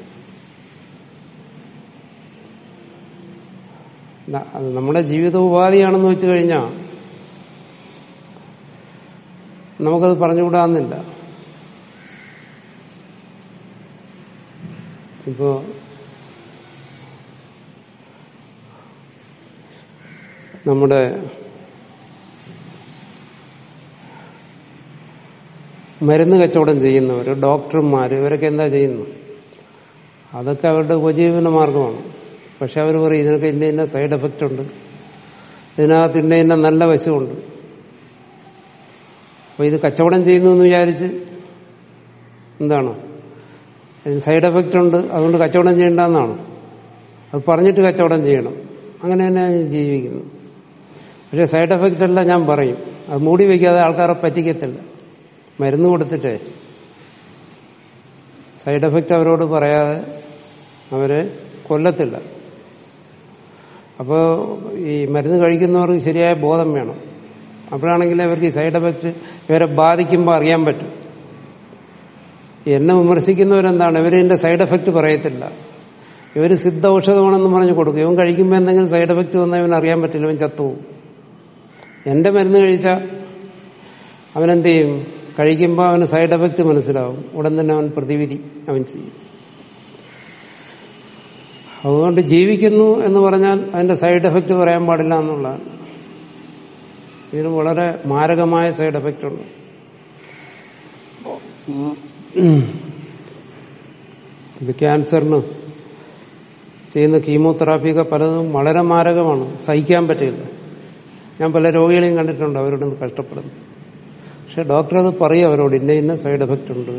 Speaker 1: ന- അത് നമ്മുടെ ജീവിത ഉപാധിയാണെന്ന് വെച്ച് കഴിഞ്ഞാൽ നമുക്കത് പറഞ്ഞുകൂടാന്നില്ല ഇപ്പോ നമ്മുടെ മരുന്ന് കച്ചവടം ചെയ്യുന്നവർ ഡോക്ടർമാർ ഇവരൊക്കെ എന്താ ചെയ്യുന്നു അതൊക്കെ അവരുടെ ഉപജീവന മാർഗമാണ് പക്ഷെ അവർ പറയും ഇതിനൊക്കെ ഇന്ന ഇന്ന സൈഡ് എഫക്റ്റ് ഉണ്ട് ഇതിനകത്ത് ഇന്ന ഇന്ന നല്ല വശമുണ്ട് അപ്പൊ ഇത് കച്ചവടം ചെയ്യുന്നു എന്ന് വിചാരിച്ച് എന്താണ് ഇതിന് സൈഡ് എഫക്റ്റ് ഉണ്ട് അതുകൊണ്ട് കച്ചവടം ചെയ്യേണ്ടെന്നാണ് അത് പറഞ്ഞിട്ട് കച്ചവടം ചെയ്യണം അങ്ങനെ തന്നെ ഞാൻ ജീവിക്കുന്നു പക്ഷെ സൈഡ് എഫക്റ്റ് അല്ല ഞാൻ പറയും അത് മൂടി വയ്ക്കാതെ ആൾക്കാരെ പറ്റിക്കത്തില്ല മരുന്ന് കൊടുത്തിട്ട് സൈഡ് എഫക്റ്റ് അവരോട് പറയാതെ അവരെ കൊല്ലത്തില്ല അപ്പോൾ ഈ മരുന്ന് കഴിക്കുന്നവർക്ക് ശരിയായ ബോധം വേണം അപ്പോഴാണെങ്കിൽ അവർക്ക് ഈ സൈഡ് എഫക്റ്റ് ഇവരെ ബാധിക്കുമ്പോൾ അറിയാൻ പറ്റും എന്നെ വിമർശിക്കുന്നവരെന്താണ് ഇവരിന്റെ സൈഡ് എഫക്റ്റ് പറയത്തില്ല ഇവർ സിദ്ധ ഔഷധമാണെന്ന് പറഞ്ഞ് കൊടുക്കും ഇവൻ കഴിക്കുമ്പോൾ എന്തെങ്കിലും സൈഡ് എഫക്റ്റ് വന്നാൽ ഇവൻ അറിയാൻ പറ്റില്ല ഇവൻ ചത്തുപോകും എന്റെ മരുന്ന് കഴിച്ചാൽ അവനെന്ത് ചെയ്യും കഴിക്കുമ്പോൾ അവന് സൈഡ് എഫക്റ്റ് മനസ്സിലാവും ഉടൻ തന്നെ അവൻ പ്രതിവിധി അവൻ ചെയ്യും അതുകൊണ്ട് ജീവിക്കുന്നു എന്ന് പറഞ്ഞാൽ അതിന്റെ സൈഡ് എഫക്റ്റ് പറയാൻ പാടില്ല എന്നുള്ളതാണ് ഇതിന് വളരെ മാരകമായ സൈഡ് എഫക്റ്റ് ഉണ്ട് ഇത് ക്യാൻസറിന് ചെയ്യുന്ന കീമോതെറാപ്പിയൊക്കെ പലതും വളരെ മാരകമാണ് സഹിക്കാൻ പറ്റില്ല ഞാൻ പല രോഗികളെയും കണ്ടിട്ടുണ്ട് അവരോടൊന്ന് കഷ്ടപ്പെടുന്നു പക്ഷെ ഡോക്ടർ അത് പറയും അവരോട് ഇന്ന ഇന്ന സൈഡ് എഫക്റ്റ് ഉണ്ട്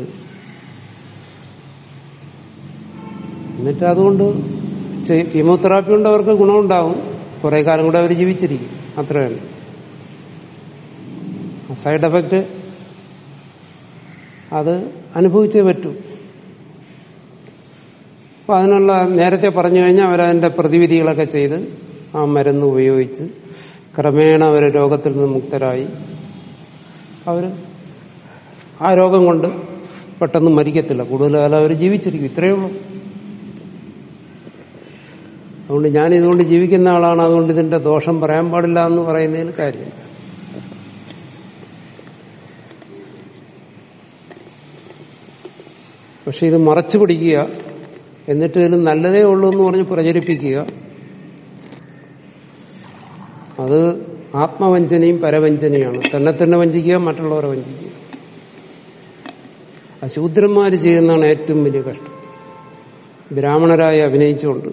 Speaker 1: എന്നിട്ട് അതുകൊണ്ട് ചെയ്- കീമോതെറാപ്പി കൊണ്ട് അവർക്ക് ഗുണമുണ്ടാവും കുറെ കാലം കൂടെ അവർ ജീവിച്ചിരിക്കും അത്ര തന്നെ സൈഡ് എഫക്റ്റ് അത് അനുഭവിച്ചേ പറ്റൂ അപ്പൊ അതിനുള്ള നേരത്തെ പറഞ്ഞു കഴിഞ്ഞാൽ അവരതിന്റെ പ്രതിവിധികളൊക്കെ ചെയ്ത് ആ മരുന്ന് ഉപയോഗിച്ച് ക്രമേണ അവർ രോഗത്തിൽ നിന്ന് മുക്തരായി അവർ ആ രോഗം കൊണ്ട് പെട്ടെന്ന് മരിക്കത്തില്ല കൂടുതൽ കാലം അവർ ജീവിച്ചിരിക്കും ഇത്രയേ ഉള്ളൂ അതുകൊണ്ട് ഞാൻ ഇതുകൊണ്ട് ജീവിക്കുന്ന ആളാണ് അതുകൊണ്ട് ഇതിന്റെ ദോഷം പറയാൻ പാടില്ല എന്ന് പറയുന്നതിൽ കാര്യമില്ല പക്ഷെ ഇത് മറച്ചു പിടിക്കുക എന്നിട്ട് ഇതിന് നല്ലതേ ഉള്ളൂ എന്ന് പറഞ്ഞ് പ്രചരിപ്പിക്കുക അത് ആത്മവഞ്ചനയും പരവഞ്ചനയാണ് തന്നെ തന്നെ വഞ്ചിക്കുക മറ്റുള്ളവരെ വഞ്ചിക്കുക അശൂദ്രന്മാർ ചെയ്യുന്നതാണ് ഏറ്റവും വലിയ കഷ്ടം ബ്രാഹ്മണരായി അഭിനയിച്ചുകൊണ്ട്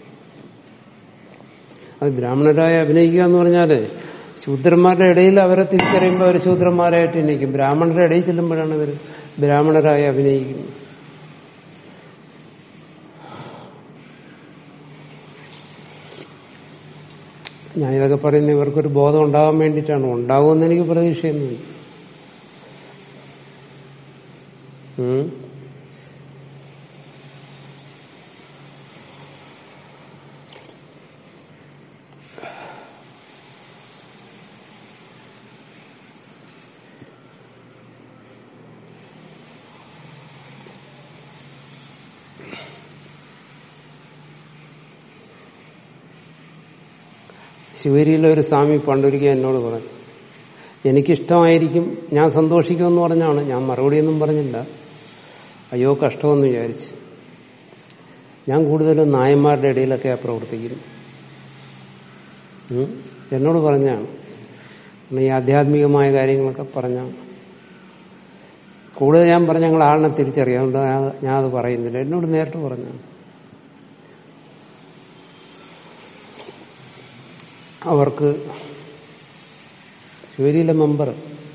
Speaker 1: അത് ബ്രാഹ്മണരായി അഭിനയിക്കുക എന്ന് പറഞ്ഞാല് ശൂദ്രന്മാരുടെ ഇടയിൽ അവരെ തിരിച്ചറിയുമ്പോൾ അവർ ശൂദ്രന്മാരായിട്ട് എണീക്കും ബ്രാഹ്മണരുടെ ഇടയിൽ ചെല്ലുമ്പോഴാണ് ഇവർ ബ്രാഹ്മണരായി അഭിനയിക്കുന്നത് ഞാൻ ഇതൊക്കെ പറയുന്നത് ഇവർക്കൊരു ബോധം ഉണ്ടാകാൻ വേണ്ടിയിട്ടാണ് ഉണ്ടാകുമെന്ന് എനിക്ക് പ്രതീക്ഷയൊന്നുമില്ല ഉം. ശിവരിയിലെ ഒരു സ്വാമി പണ്ടൊരിക്കൽ എന്നോട് പറഞ്ഞു എനിക്കിഷ്ടമായിരിക്കും ഞാൻ സന്തോഷിക്കുമെന്ന് പറഞ്ഞാണ് ഞാൻ മറുപടിയൊന്നും പറഞ്ഞില്ല അയ്യോ കഷ്ടമെന്ന് വിചാരിച്ച് ഞാൻ കൂടുതലും നായന്മാരുടെ ഇടയിലൊക്കെയാണ് പ്രവർത്തിക്കുന്നത് ഉം. എന്നോട് പറഞ്ഞാണ് ഈ ആധ്യാത്മികമായ കാര്യങ്ങളൊക്കെ പറഞ്ഞ കൂടുതൽ ഞാൻ പറഞ്ഞ ഞങ്ങൾ ആളിനെ തിരിച്ചറിയാം അതുകൊണ്ട് ഞാൻ- ഞാൻ അത് പറയുന്നില്ല എന്നോട് നേരിട്ട് പറഞ്ഞു അവർക്ക് ശിവരിയിലെ മെമ്പർ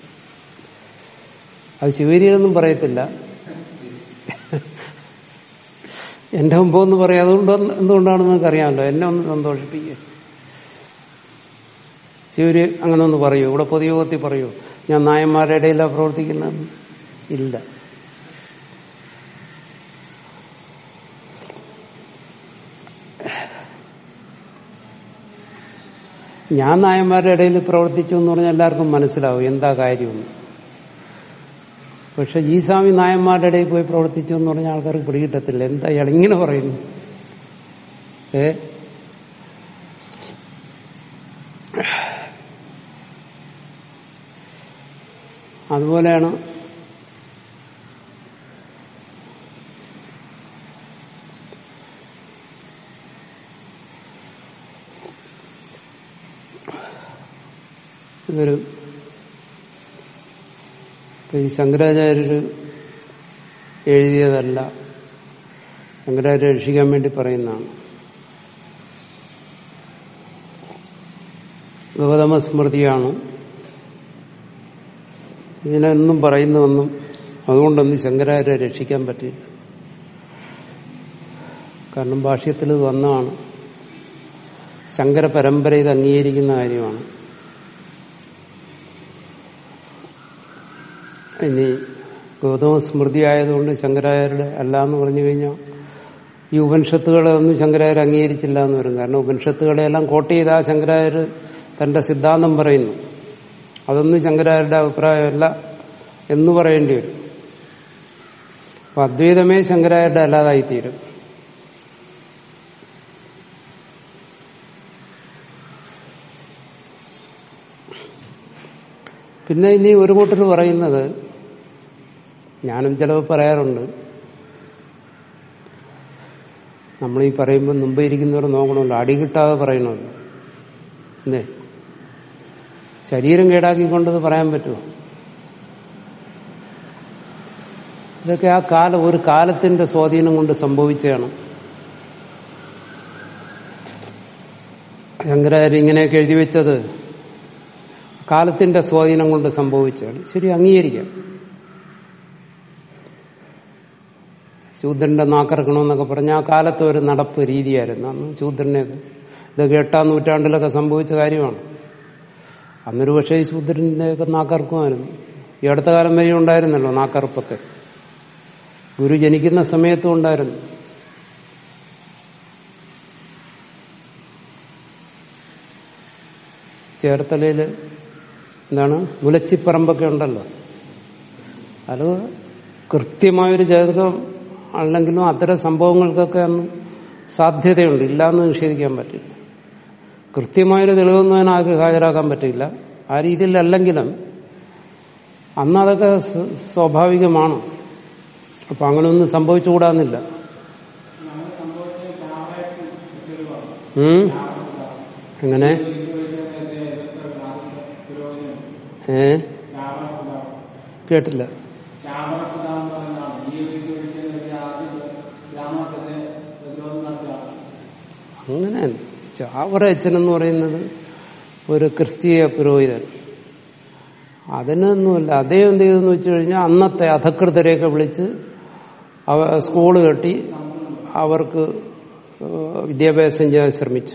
Speaker 1: അത് ശിവരിയിലൊന്നും പറയത്തില്ല എന്റെ മുമ്പ് ഒന്ന് പറയാം അതുകൊണ്ട് എന്തുകൊണ്ടാണെന്ന് നിങ്ങൾക്ക് അറിയാമല്ലോ എന്നെ ഒന്ന് സന്തോഷിപ്പിക്കുക ശിവര് അങ്ങനെ ഒന്ന് പറയൂ ഇവിടെ പൊതുയോഗത്തിൽ പറയൂ ഞാൻ നായന്മാരുടെ ഇടയിലാണ് പ്രവർത്തിക്കുന്നത് ഇല്ല ഞാൻ നായന്മാരുടെ ഇടയിൽ പ്രവർത്തിച്ചു എന്ന് പറഞ്ഞാൽ എല്ലാവർക്കും മനസ്സിലാവും എന്താ കാര്യമെന്ന് പക്ഷെ ഈ സ്വാമി നായന്മാരുടെ ഇടയിൽ പോയി പ്രവർത്തിച്ചു എന്ന് പറഞ്ഞാൽ ആൾക്കാർക്ക് പിടികിട്ടത്തില്ല എന്താ ഇയാൾ ഇങ്ങനെ പറയുന്നു ഏ അതുപോലെയാണ് ഇതൊരു ഇപ്പൊ ഈ ശങ്കരാചാര്യര് എഴുതിയതല്ല ശങ്കരാചാര്യ രക്ഷിക്കാൻ വേണ്ടി പറയുന്നതാണ് ഗൗതമ സ്മൃതിയാണ് ഇതിനൊന്നും പറയുന്നതൊന്നും അതുകൊണ്ടൊന്നും ശങ്കരാചാര്യ രക്ഷിക്കാൻ പറ്റില്ല കാരണം ഭാഷ്യത്തിൽ ഇത് വന്നതാണ് ശങ്കര പരമ്പര ഇത് അംഗീകരിക്കുന്ന കാര്യമാണ് ഇനി ഗൗതമ സ്മൃതി ആയതുകൊണ്ട് ശങ്കരാചാര്യരുടെ അല്ല എന്ന് പറഞ്ഞു കഴിഞ്ഞാൽ ഈ ഉപനിഷത്തുകളെ ഒന്നും ശങ്കരാചാര്യ അംഗീകരിച്ചില്ല എന്ന് വരും കാരണം ഉപനിഷത്തുകളെല്ലാം കോട്ട് ചെയ്താ ശങ്കരാചാര്യ തന്റെ സിദ്ധാന്തം പറയുന്നു അതൊന്നും ശങ്കരാചാര്യരുടെ അഭിപ്രായമല്ല എന്ന് പറയേണ്ടി വരും അപ്പൊ അദ്വൈതമേ ശങ്കരാചാര്യരുടെ അല്ലാതായിത്തീരും പിന്നെ ഇനി ഒരു കൂട്ടർ പറയുന്നത് ഞാനും ചിലവ് പറയാറുണ്ട് നമ്മൾ ഈ പറയുമ്പോൾ മുമ്പ് ഇരിക്കുന്നവർ നോക്കണമല്ലോ അടി കിട്ടാതെ പറയണമല്ലോ അല്ലേ ശരീരം കേടാക്കിക്കൊണ്ടത് പറയാൻ പറ്റുമോ ഇതൊക്കെ ആ കാലം ഒരു കാലത്തിന്റെ സ്വാധീനം കൊണ്ട് സംഭവിച്ചതാണ് ശങ്കരാചാര്യ ഇങ്ങനെയൊക്കെ എഴുതി വെച്ചത് കാലത്തിന്റെ സ്വാധീനം കൊണ്ട് സംഭവിച്ചതാണ് ശരി അംഗീകരിക്കാം ശൂദ്രന്റെ നാക്കിറക്കണമെന്നൊക്കെ പറഞ്ഞ ആ കാലത്തെ ഒരു നടപ്പ് രീതിയായിരുന്നു അന്ന് ശൂദ്രനെയൊക്കെ ഇതൊക്കെ എട്ടാം നൂറ്റാണ്ടിലൊക്കെ സംഭവിച്ച കാര്യമാണ് അന്നൊരു പക്ഷേ ഈ ശൂദ്രന്റെയൊക്കെ നാക്കറക്കുമായിരുന്നു ഈ അടുത്ത കാലം വരെ ഉണ്ടായിരുന്നല്ലോ നാക്കറുപ്പൊക്കെ ഗുരു ജനിക്കുന്ന സമയത്തും ഉണ്ടായിരുന്നു ചേർത്തലയിൽ എന്താണ് മുലച്ചിപ്പറമ്പൊക്കെ ഉണ്ടല്ലോ അത് കൃത്യമായൊരു ജാതകം അല്ലെങ്കിലും അത്തരം സംഭവങ്ങൾക്കൊക്കെ അന്ന് സാധ്യതയുണ്ട് ഇല്ലാന്ന് നിഷേധിക്കാൻ പറ്റില്ല കൃത്യമായൊരു തെളിവൊന്നും അതിനാൾക്ക് ഹാജരാക്കാൻ പറ്റില്ല ആ രീതിയിലല്ലെങ്കിലും അന്ന് അതൊക്കെ സ്വ- സ്വാഭാവികമാണ് അപ്പൊ അങ്ങനെയൊന്നും സംഭവിച്ചുകൂടാന്നില്ല ഉം? എങ്ങനെ ഏ കേട്ടില്ല അങ്ങനെ ചാവറയച്ചൻ എന്ന് പറയുന്നത് ഒരു ക്രിസ്തീയ പുരോഹിതൻ അതിനൊന്നുമില്ല അദ്ദേഹം എന്ത് ചെയ്തെന്ന് വെച്ച് കഴിഞ്ഞാൽ അന്നത്തെ അധകൃതരെയൊക്കെ വിളിച്ച് അവ സ്കൂള് കെട്ടി അവർക്ക് ഏഹ് വിദ്യാഭ്യാസം ചെയ്യാൻ ശ്രമിച്ചു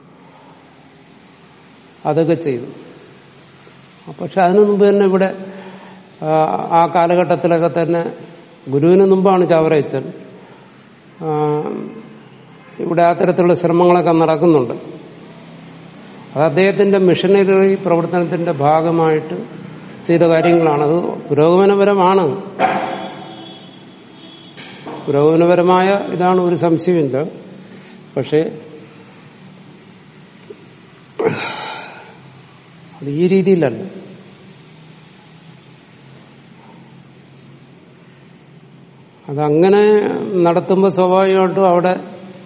Speaker 1: അതൊക്കെ ചെയ്തു പക്ഷെ അതിനു മുമ്പ് തന്നെ ഇവിടെ ആ, ആ കാലഘട്ടത്തിലൊക്കെ തന്നെ ഗുരുവിന് മുമ്പാണ് ചാവറയച്ചൻ ആ, ഇവിടെ അത്തരത്തിലുള്ള ശ്രമങ്ങളൊക്കെ നടക്കുന്നുണ്ട് അത് അദ്ദേഹത്തിന്റെ മിഷനറി പ്രവർത്തനത്തിന്റെ ഭാഗമായിട്ട് ചെയ്ത കാര്യങ്ങളാണ് അത് പുരോഗമനപരമാണ് പുരോഗമനപരമായ ഇതാണ് ഒരു സംശയമില്ല പക്ഷേ അത് ഈ രീതിയിലല്ല അതങ്ങനെ നടത്തുമ്പോൾ സ്വാഭാവികമായിട്ടും അവിടെ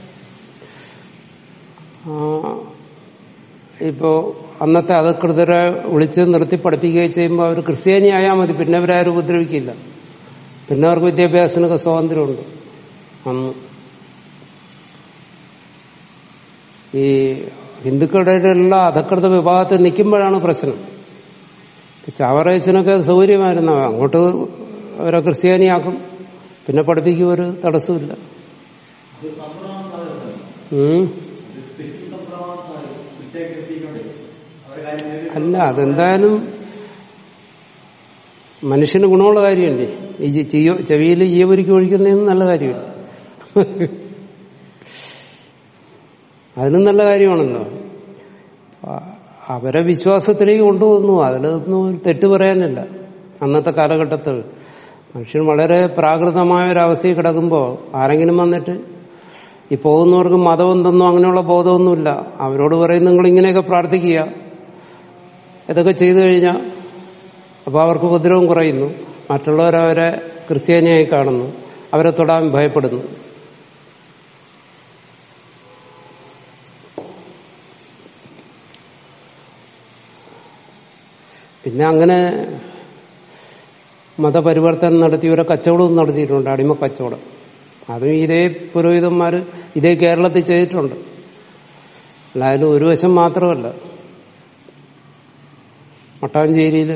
Speaker 1: ആ, ഇപ്പോ അന്നത്തെ അധികൃതരെ വിളിച്ച് നിർത്തി പഠിപ്പിക്കുകയും ചെയ്യുമ്പോൾ അവർ ക്രിസ്ത്യാനി ആയാൽ മതി പിന്നെ അവരാരും ഉപദ്രവിക്കില്ല പിന്നെ അവർക്ക് വിദ്യാഭ്യാസത്തിനൊക്കെ സ്വാതന്ത്ര്യമുണ്ട് അന്ന് ഈ ഹിന്ദുക്കളുടെ ഇടയിലുള്ള അധകൃത വിഭാഗത്തിൽ നിൽക്കുമ്പോഴാണ് പ്രശ്നം ചാവറയച്ചനൊക്കെ സൗകര്യമായിരുന്നു അങ്ങോട്ട് അവരെ ക്രിസ്ത്യാനിയാക്കും പിന്നെ പഠിപ്പിക്കും ഒരു തടസ്സമില്ല ഉം. അല്ല അതെന്തായാലും മനുഷ്യന് ഗുണമുള്ള കാര്യമല്ലേ ഈ ചീയ- ചെവിയിൽ ഈയപൊരിക്ക് ഒഴിക്കുന്നതിന് നല്ല കാര്യമല്ല അതിനും നല്ല കാര്യമാണല്ലോ ആ- അവരെ വിശ്വാസത്തിലേക്ക് കൊണ്ടുവന്നു അതിലൊന്നും ഒരു തെറ്റ് പറയാനില്ല അന്നത്തെ കാലഘട്ടത്തിൽ മനുഷ്യൻ വളരെ പ്രാകൃതമായ ഒരു അവസ്ഥയിൽ കിടക്കുമ്പോൾ ആരെങ്കിലും വന്നിട്ട് ഈ പോകുന്നവർക്ക് മതം എന്തെന്നോ അങ്ങനെയുള്ള ബോധമൊന്നുമില്ല അവരോട് പറയും നിങ്ങൾ ഇങ്ങനെയൊക്കെ പ്രാർത്ഥിക്കുക ഇതൊക്കെ ചെയ്തു കഴിഞ്ഞാൽ അപ്പോൾ അവർക്ക് ഉപദ്രവം കുറയുന്നു മറ്റുള്ളവർ അവരെ ക്രിസ്ത്യാനിയായി കാണുന്നു അവരെ തൊടാൻ ഭയപ്പെടുന്നു പിന്നെ അങ്ങനെ മതപരിവർത്തനം നടത്തിയവരെ കച്ചവടവും നടത്തിയിട്ടുണ്ട് അടിമ കച്ചവടം അതും ഇതേ പുരോഹിതന്മാർ ഇതേ കേരളത്തിൽ ചെയ്തിട്ടുണ്ട് അല്ലായാലും ഒരു വശം മാത്രമല്ല മട്ടാഞ്ചേരിയിൽ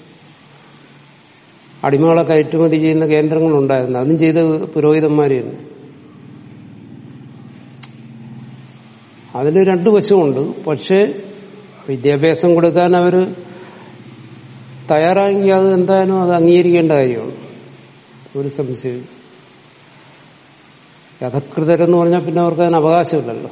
Speaker 1: അടിമകളെ കയറ്റുമതി ചെയ്യുന്ന കേന്ദ്രങ്ങളുണ്ടായിരുന്നു അതും ചെയ്ത പുരോഹിതന്മാർ തന്നെ അതിന് രണ്ടു വശമുണ്ട് പക്ഷേ വിദ്യാഭ്യാസം കൊടുക്കാൻ അവർ തയ്യാറായെങ്കിൽ അത് എന്തായാലും അത് അംഗീകരിക്കേണ്ട കാര്യമാണ് ഒരു സംശയം അധകൃതരെന്ന് പറഞ്ഞാൽ പിന്നെ അവർക്ക് അതിന് അവകാശമില്ലല്ലോ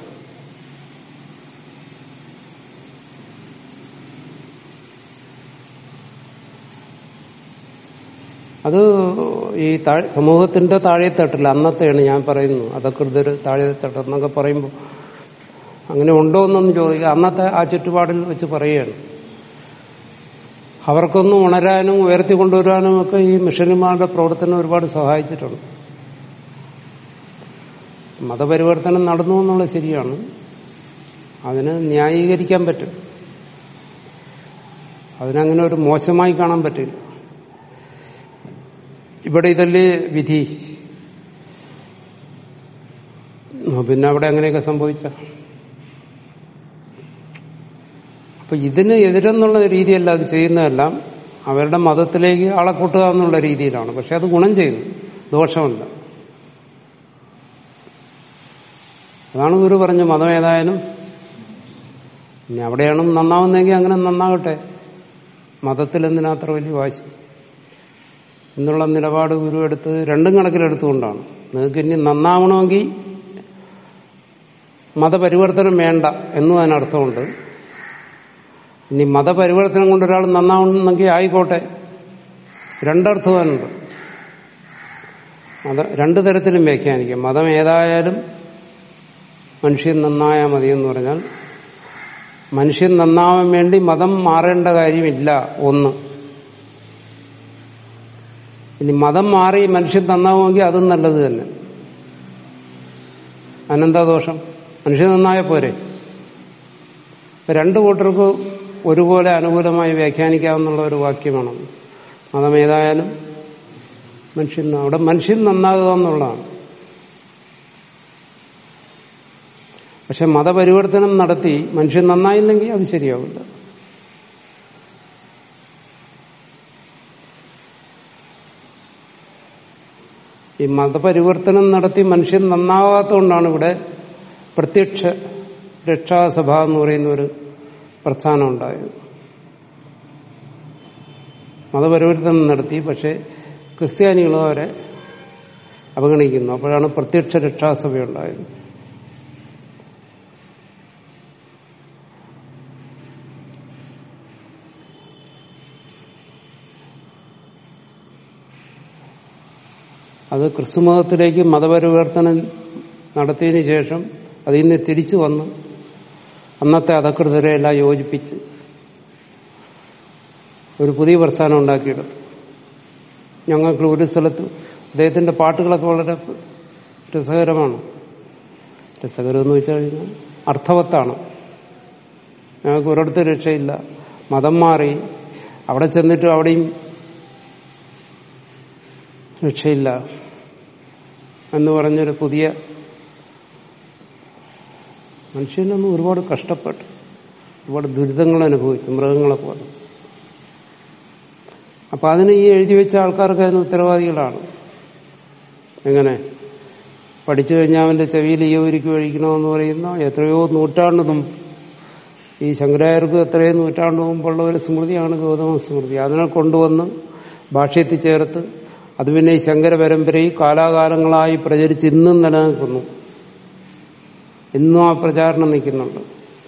Speaker 1: അത് ഈ താഴ് സമൂഹത്തിന്റെ താഴെത്തട്ടില്ല അന്നത്തെയാണ് ഞാൻ പറയുന്നത് അധകൃതർ താഴെത്തട്ട് എന്നൊക്കെ പറയുമ്പോൾ അങ്ങനെ ഉണ്ടോ എന്നൊന്നും ചോദിക്കുക അന്നത്തെ ആ ചുറ്റുപാടിൽ വെച്ച് പറയുകയാണ് അവർക്കൊന്നും ഉണരാനും ഉയർത്തിക്കൊണ്ടുവരാനും ഒക്കെ ഈ മിഷനുമാരുടെ പ്രവർത്തനം ഒരുപാട് സഹായിച്ചിട്ടുണ്ട് മതപരിവർത്തനം നടന്നു എന്നുള്ളത് ശരിയാണ് അതിന് ന്യായീകരിക്കാൻ പറ്റും അതിനങ്ങനെ ഒരു മോശമായി കാണാൻ പറ്റില്ല ഇവിടെ ഇതല്ലേ വിധി പിന്നെ അവിടെ അങ്ങനെയൊക്കെ സംഭവിച്ച അപ്പൊ ഇതിന് എതിരെന്നുള്ള രീതിയല്ല അത് ചെയ്യുന്നതെല്ലാം അവരുടെ മതത്തിലേക്ക് ആളെ കൂട്ടുക എന്നുള്ള രീതിയിലാണ് പക്ഷെ അത് ഗുണം ചെയ്യുന്നു ദോഷമല്ല അതാണ് ഗുരു പറഞ്ഞു മതം ഏതായാലും ഇനി അവിടെയാണ് നന്നാവുന്നെങ്കിൽ അങ്ങനെ നന്നാകട്ടെ മതത്തിൽ എന്തിനാ അത്ര വലിയ വാശി എന്നുള്ള നിലപാട് ഗുരു എടുത്ത് രണ്ടും കണക്കിലെടുത്തുകൊണ്ടാണ് നിങ്ങൾക്ക് ഇനി നന്നാവണമെങ്കിൽ മതപരിവർത്തനം വേണ്ട എന്നും അതിനർത്ഥമുണ്ട് ഇനി മതപരിവർത്തനം കൊണ്ട് ഒരാൾ നന്നാവണമെങ്കിൽ ആയിക്കോട്ടെ രണ്ടർത്ഥം അതിനുണ്ട് മത രണ്ടു തരത്തിലും വ്യാഖ്യാനിക്കാം മതം ഏതായാലും മനുഷ്യൻ നന്നായാൽ മതി എന്ന് പറഞ്ഞാൽ മനുഷ്യൻ നന്നാവാൻ വേണ്ടി മതം മാറേണ്ട കാര്യമില്ല ഒന്ന് ഇനി മതം മാറി മനുഷ്യൻ നന്നാവുമെങ്കിൽ അതും നല്ലത് തന്നെ അനന്താ ദോഷം മനുഷ്യൻ നന്നായ പോരെ രണ്ടു കൂട്ടർക്ക് ഒരുപോലെ അനുകൂലമായി വ്യാഖ്യാനിക്കാവുന്നുള്ള ഒരു വാക്യമാണ് മതം ഏതായാലും മനുഷ്യൻ അവിടെ മനുഷ്യൻ നന്നാകുക എന്നുള്ളതാണ് പക്ഷെ മതപരിവർത്തനം നടത്തി മനുഷ്യൻ നന്നായില്ലെങ്കിൽ അത് ശരിയാവില്ല ഈ മതപരിവർത്തനം നടത്തി മനുഷ്യൻ നന്നാകാത്തതുകൊണ്ടാണ് ഇവിടെ പ്രത്യക്ഷ രക്ഷാസഭ എന്ന് പറയുന്ന ഒരു പ്രസ്ഥാനം ഉണ്ടായത് മതപരിവർത്തനം നടത്തി പക്ഷെ ക്രിസ്ത്യാനികളും അവരെ അവഗണിക്കുന്നു അപ്പോഴാണ് പ്രത്യക്ഷ രക്ഷാസഭ ഉണ്ടായത് അത് ക്രിസ്തുമതത്തിലേക്ക് മതപരിവർത്തനം നടത്തിയതിനു ശേഷം അതിൽ നിന്ന് തിരിച്ചു വന്ന് അന്നത്തെ അധകൃതരെ എല്ലാം യോജിപ്പിച്ച് ഒരു പുതിയ പ്രസ്ഥാനം ഉണ്ടാക്കിയെടുത്തു ഞങ്ങൾക്ക് ഒരു സ്ഥലത്ത് അദ്ദേഹത്തിന്റെ പാട്ടുകളൊക്കെ വളരെ രസകരമാണ് രസകരമെന്ന് വെച്ചാൽ കഴിഞ്ഞാൽ അർത്ഥവത്താണ് ഞങ്ങൾക്ക് ഒരിടത്ത് രക്ഷയില്ല മതം മാറി അവിടെ ചെന്നിട്ട് അവിടെയും രക്ഷയില്ല എന്ന് പറഞ്ഞൊരു പുതിയ മനുഷ്യനൊന്നും ഒരുപാട് കഷ്ടപ്പെട്ടു ഒരുപാട് ദുരിതങ്ങൾ അനുഭവിച്ചു മൃഗങ്ങളെ പോലെ അപ്പൊ അതിന് ഈ എഴുതി വെച്ച ആൾക്കാർക്ക് അതിന് ഉത്തരവാദികളാണ് എങ്ങനെ പഠിച്ചു കഴിഞ്ഞാൽ അവന്റെ ചെവിയിൽ ഈ ഒരുക്കി ഒഴിക്കണമെന്ന് പറയുന്ന എത്രയോ നൂറ്റാണ്ട് മുമ്പ് ഈ ശങ്കരാചാര്യർക്ക് എത്രയും നൂറ്റാണ്ട് മുമ്പുള്ള ഒരു സ്മൃതിയാണ് ഗൗതമ സ്മൃതി അതിനെ കൊണ്ടുവന്ന് ഭാഷ്യത്തിൽ ചേർത്ത് അത് പിന്നെ ഈ ശങ്കര പരമ്പരയിൽ കാലാകാലങ്ങളായി പ്രചരിച്ച് ഇന്നും നിലനിൽക്കുന്നു ഇന്നും ആ പ്രചാരണം നിൽക്കുന്നുണ്ട്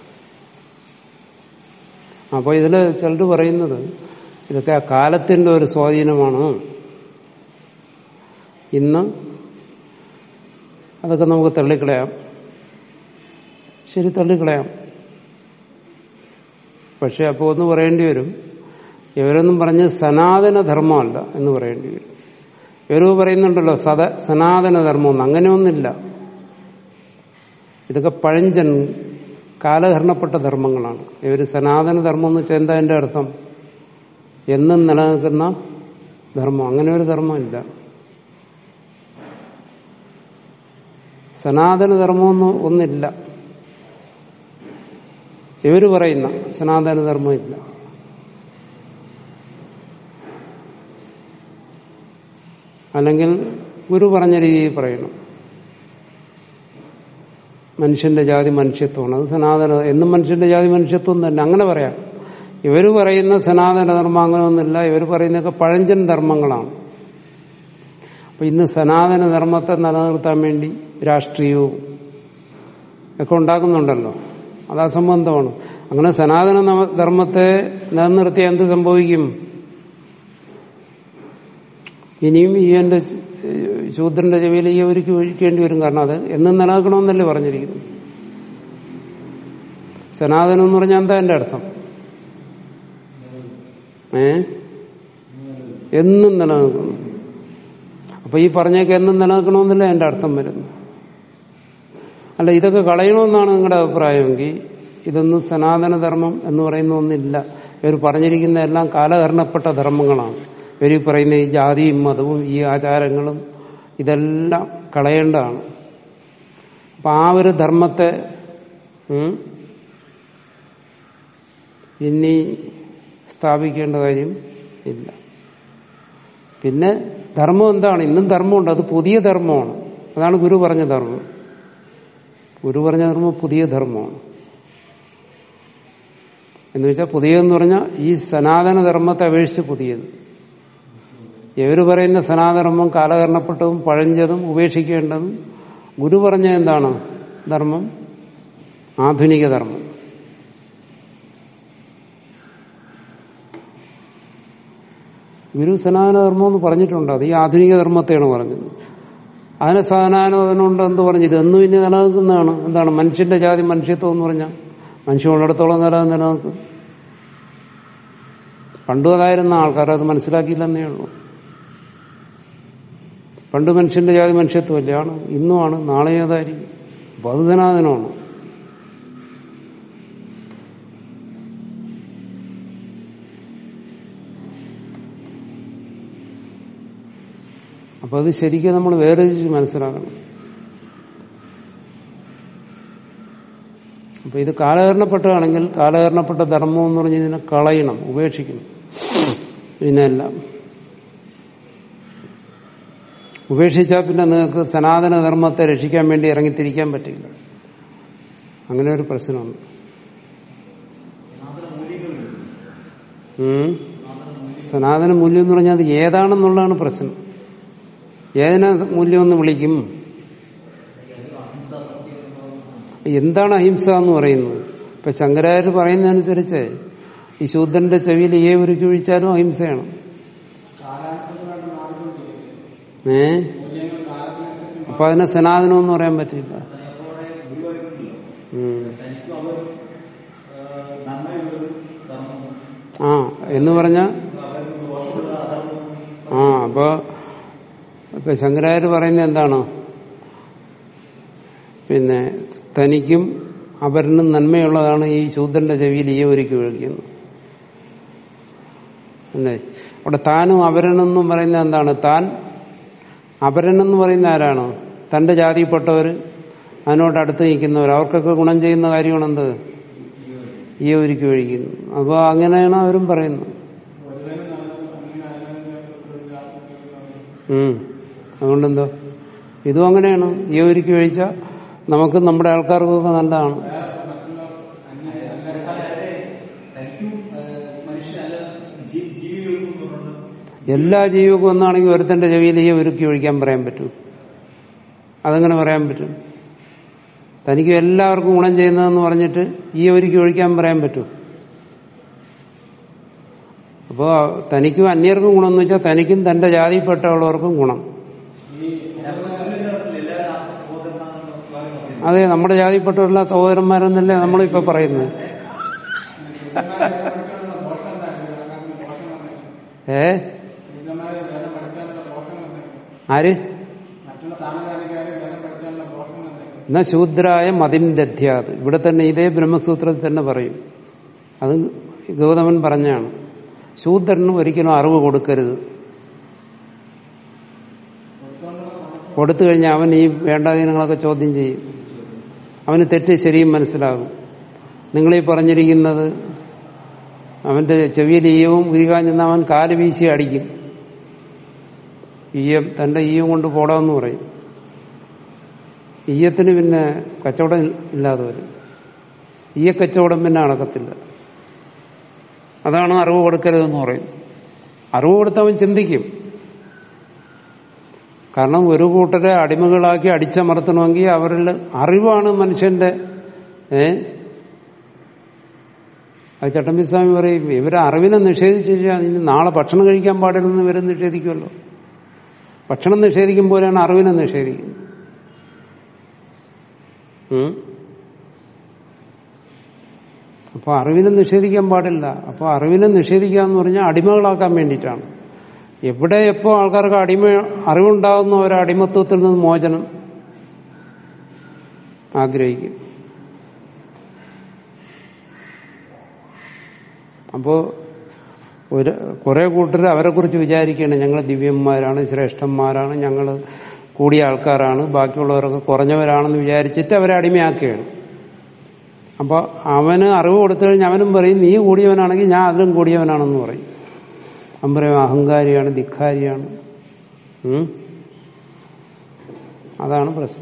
Speaker 1: അപ്പോൾ ഇതിൽ ചിലർ പറയുന്നത് ഇതൊക്കെ ആ കാലത്തിന്റെ ഒരു സ്വാധീനമാണ് ഇന്ന് അതൊക്കെ നമുക്ക് തള്ളിക്കളയാം ശരി തള്ളിക്കളയാം പക്ഷെ അപ്പോൾ ഒന്ന് പറയേണ്ടി വരും ഇവരൊന്നും പറഞ്ഞ് സനാതന ധർമ്മമല്ല എന്ന് പറയേണ്ടി വരും ഇവരോ പറയുന്നുണ്ടല്ലോ സദ സനാതന ധർമ്മമൊന്നും അങ്ങനെയൊന്നില്ല ഇതൊക്കെ പഴഞ്ചൻ കാലഹരണപ്പെട്ട ധർമ്മങ്ങളാണ് ഇവർ സനാതന ധർമ്മം എന്ന് വെച്ചാൽ എന്താ എൻ്റെ അർത്ഥം എന്നും നിലനിൽക്കുന്ന ധർമ്മം അങ്ങനെ ഒരു ധർമ്മമില്ല സനാതന ധർമ്മമൊന്നും ഒന്നില്ല ഇവര് പറയുന്ന സനാതന ധർമ്മം ഇല്ല അല്ലെങ്കിൽ ഗുരു പറഞ്ഞ രീതിയിൽ പറയണം മനുഷ്യന്റെ ജാതി മനുഷ്യത്വമാണ് അത് സനാതന എന്നും മനുഷ്യന്റെ ജാതി മനുഷ്യത്വം തന്നെ അങ്ങനെ പറയാം ഇവര് പറയുന്ന സനാതന ധർമ്മം അങ്ങനെയൊന്നുമില്ല ഇവർ പറയുന്നതൊക്കെ പഴഞ്ചൻ ധർമ്മങ്ങളാണ് അപ്പൊ ഇന്ന് സനാതന ധർമ്മത്തെ നിലനിർത്താൻ വേണ്ടി രാഷ്ട്രീയവും ഒക്കെ ഉണ്ടാക്കുന്നുണ്ടല്ലോ അത് അസംബന്ധമാണ് അങ്ങനെ സനാതന നമ- ധർമ്മത്തെ നിലനിർത്തി എന്ത് സംഭവിക്കും ഇനിയും ഈ എന്റെ ശൂദ്രന്റെ ചെവിയിൽ ഈ ഒരുക്കി ഒഴിക്കേണ്ടി വരും കാരണം അത് എന്നും നിലനിൽക്കണമെന്നല്ലേ പറഞ്ഞിരിക്കുന്നു സനാതനം എന്ന് പറഞ്ഞാൽ എന്താ എന്റെ അർത്ഥം ഏ എന്നും നിലനിൽക്കുന്നു അപ്പൊ ഈ പറഞ്ഞേക്ക് എന്നും നിലനിൽക്കണമെന്നല്ല എന്റെ അർത്ഥം വരുന്നു അല്ല ഇതൊക്കെ കളയണമെന്നാണ് നിങ്ങളുടെ അഭിപ്രായമെങ്കിൽ ഇതൊന്നും സനാതന ധർമ്മം എന്ന് പറയുന്ന ഒന്നില്ല ഇവർ പറഞ്ഞിരിക്കുന്ന എല്ലാം കാലഹരണപ്പെട്ട ധർമ്മങ്ങളാണ് ഇവർ ഈ പറയുന്ന ഈ ജാതിയും മതവും ഈ ആചാരങ്ങളും ഇതെല്ലാം കളയേണ്ടതാണ് അപ്പൊ ആ ഒരു ധർമ്മത്തെ ഉം, ഇനി സ്ഥാപിക്കേണ്ട കാര്യം ഇല്ല പിന്നെ ധർമ്മം എന്താണ് ഇന്നും ധർമ്മമുണ്ട് അത് പുതിയ ധർമ്മമാണ് അതാണ് ഗുരു പറഞ്ഞ ധർമ്മം ഗുരു പറഞ്ഞ ധർമ്മം പുതിയ ധർമ്മമാണ് എന്ന് വെച്ചാൽ പുതിയതെന്ന് പറഞ്ഞാൽ ഈ സനാതന ധർമ്മത്തെ അപേക്ഷിച്ച് പുതിയത് ഇവർ പറയുന്ന സനാതനധർമ്മം കാലകരണപ്പെട്ടതും പഴഞ്ചതും ഉപേക്ഷിക്കേണ്ടതും ഗുരു പറഞ്ഞ എന്താണ് ധർമ്മം ആധുനിക ധർമ്മം ഗുരു സനാതനധർമ്മം എന്ന് പറഞ്ഞിട്ടുണ്ട് അത് ഈ ആധുനിക ധർമ്മത്തെയാണ് പറഞ്ഞത് അതിനെ സനാതനമുണ്ട് എന്ന് പറഞ്ഞു ഇതൊന്നും ഇനി നിലനിൽക്കുന്നതാണ് എന്താണ് മനുഷ്യന്റെ ജാതി മനുഷ്യത്വം എന്ന് പറഞ്ഞാൽ മനുഷ്യനുള്ളിടത്തോളം കാലം അത് നിലനിൽക്കും പണ്ടും അതായിരുന്ന ആൾക്കാർ അത് മനസ്സിലാക്കിയില്ലെന്നേ ഉള്ളൂ പണ്ട് മനുഷ്യന്റെ ജാതി മനുഷ്യത്വമല്ലേ ആണ് ഇന്നുമാണ് നാളെയും അതായിരിക്കും അപ്പൊ അത് സനാതനമാണ് അപ്പൊ അത് ശരിക്കും നമ്മൾ വേർതിരിച്ച് മനസ്സിലാക്കണം അപ്പൊ ഇത് കാലഹരണപ്പെട്ടതാണെങ്കിൽ കാലഹരണപ്പെട്ട ധർമ്മം എന്ന് പറഞ്ഞ് ഇതിനെ കളയണം ഉപേക്ഷിക്കണം ഇതിനെല്ലാം ഉപേക്ഷിച്ചാൽ പിന്നെ നിങ്ങൾക്ക് സനാതന ധർമ്മത്തെ രക്ഷിക്കാൻ വേണ്ടി ഇറങ്ങിത്തിരിക്കാൻ പറ്റില്ല അങ്ങനെ ഒരു പ്രശ്നമുണ്ട് ഉം. സനാതന മൂല്യം എന്ന് പറഞ്ഞാൽ അത് ഏതാണെന്നുള്ളതാണ് പ്രശ്നം ഏതിനെ മൂല്യം എന്ന് വിളിക്കും എന്താണ് അഹിംസ എന്ന് പറയുന്നത് ഇപ്പൊ ശങ്കരാചാര്യ പറയുന്നതനുസരിച്ച് ഈ ശൂദ്രന്റെ ചെവിയിൽ ഏ ഉരുക്കി ഒഴിച്ചാലും അഹിംസയാണ് ഏ അപ്പൊ അതിനെ സനാതനം എന്ന് പറയാൻ പറ്റില്ല ഉം. ആ എന്ന് പറഞ്ഞ ആ അപ്പൊ ഇപ്പൊ ശങ്കരാചാര്യ പറയുന്നത് എന്താണ് പിന്നെ തനിക്കും അവരിനും നന്മയുള്ളതാണ് ഈ ശൂദ്രന്റെ ചെവിയിൽ ഈ ഒരുക്കി ഒഴിക്കുന്നത് അല്ലേ അവിടെ താനും അവരനെന്നും പറയുന്നത് എന്താണ് താൻ അപരനെന്ന് പറയുന്ന ആരാണ് തന്റെ ജാതിയിൽപ്പെട്ടവർ അതിനോട് അടുത്ത് നിൽക്കുന്നവർ അവർക്കൊക്കെ ഗുണം ചെയ്യുന്ന കാര്യമാണ് എന്ത് ഈ ഒരുക്കി ഒഴിക്കുന്നു അപ്പോൾ അങ്ങനെയാണ് അവരും പറയുന്നത് ഉം അതുകൊണ്ടെന്തോ ഇതും അങ്ങനെയാണ് ഈ ഒരുക്കി ഒഴിച്ചാൽ നമുക്ക് നമ്മുടെ ആൾക്കാർക്കൊക്കെ നല്ലതാണ് എല്ലാ ജീവികൾക്കും ഒന്നാണെങ്കിൽ ഒരുത്തന്റെ ചെവിയിൽ ഈ ഒരുക്കി ഒഴിക്കാൻ പറയാൻ പറ്റും അതെങ്ങനെ പറയാൻ പറ്റും തനിക്ക് എല്ലാവർക്കും ഗുണം ചെയ്യുന്നതെന്ന് പറഞ്ഞിട്ട് ഈ ഒരുക്കി ഒഴിക്കാൻ പറയാൻ പറ്റും അപ്പോൾ തനിക്കും അന്യർക്കും ഗുണം എന്ന് വെച്ചാൽ തനിക്കും തന്റെ ജാതിയിൽപ്പെട്ടുള്ളവർക്കും ഗുണം അതെ നമ്മുടെ ജാതിയിൽപ്പെട്ടുള്ള സഹോദരന്മാരെന്നല്ലേ നമ്മളിപ്പോ പറയുന്നത് ഏ ആര് എന്നാ ശൂദ്രായ മതിം ദധ്യാത് ഇവിടെ തന്നെ ഇതേ ബ്രഹ്മസൂത്രത്തിൽ തന്നെ പറയും അത് ഗൗതമൻ പറഞ്ഞാണ് ശൂദ്രന് ഒരിക്കലും അറിവ് കൊടുക്കരുത് കൊടുത്തു കഴിഞ്ഞാൽ അവൻ ഈ വേണ്ടാധീനങ്ങളൊക്കെ ചോദ്യം ചെയ്യും അവന് തെറ്റ് ശരിയും മനസ്സിലാകും നിങ്ങളീ പറഞ്ഞിരിക്കുന്നത് അവന്റെ ചെവിയിൽ ഈയവും ഉരുകാൻ ചെന്ന് അവൻ കാല് വീശി അടിക്കും ഈയം തന്റെ ഈയം കൊണ്ട് പോടാമെന്ന് പറയും ഈയത്തിന് പിന്നെ കച്ചവടം ഇല്ലാതെ വരും ഈയ കച്ചവടം പിന്നെ നടക്കത്തില്ല അതാണ് അറിവ് കൊടുക്കരുതെന്ന് പറയും അറിവ് കൊടുത്തവൻ ചിന്തിക്കും കാരണം ഒരു കൂട്ടരെ അടിമകളാക്കി അടിച്ചമർത്തണമെങ്കിൽ അവരിൽ അറിവാണ് മനുഷ്യന്റെ ഏ അത് ചട്ടമ്പിസ്വാമി പറയും ഇവരെ അറിവിനെ നിഷേധിച്ചു കഴിഞ്ഞാൽ ഇനി നാളെ ഭക്ഷണം കഴിക്കാൻ പാടില്ലെന്ന് ഇവരെ നിഷേധിക്കുമല്ലോ ഭക്ഷണം നിഷേധിക്കുമ്പോഴാണ് അറിവിനെ നിഷേധിക്കുന്നത് അപ്പോൾ അറിവിനെ നിഷേധിക്കാൻ പാടില്ല അപ്പോൾ അറിവിനെ നിഷേധിക്കുക എന്ന് പറഞ്ഞാൽ അടിമകളാക്കാൻ വേണ്ടിയിട്ടാണ് എവിടെ എപ്പോ ആൾക്കാർക്ക് അടിമ അറിവുണ്ടാകുന്ന ഒരു അടിമത്വത്തിൽ നിന്ന് മോചനം ആഗ്രഹിക്കും അപ്പോ ഒരു കുറെ കൂട്ടർ അവരെ കുറിച്ച് വിചാരിക്കുകയാണ് ഞങ്ങൾ ദിവ്യന്മാരാണ് ശ്രേഷ്ഠന്മാരാണ് ഞങ്ങൾ കൂടിയ ആൾക്കാരാണ് ബാക്കിയുള്ളവരൊക്കെ കുറഞ്ഞവരാണെന്ന് വിചാരിച്ചിട്ട് അവരെ അടിമയാക്കുകയാണ് അപ്പോൾ അവന് അറിവ് കൊടുത്തു കഴിഞ്ഞാൽ അവനും പറയും നീ കൂടിയവനാണെങ്കിൽ ഞാൻ അതിലും കൂടിയവനാണെന്ന് പറയും അവൻ പറയും അഹങ്കാരിയാണ് ധിക്കാരിയാണ് ഉം? അതാണ് പ്രശ്നം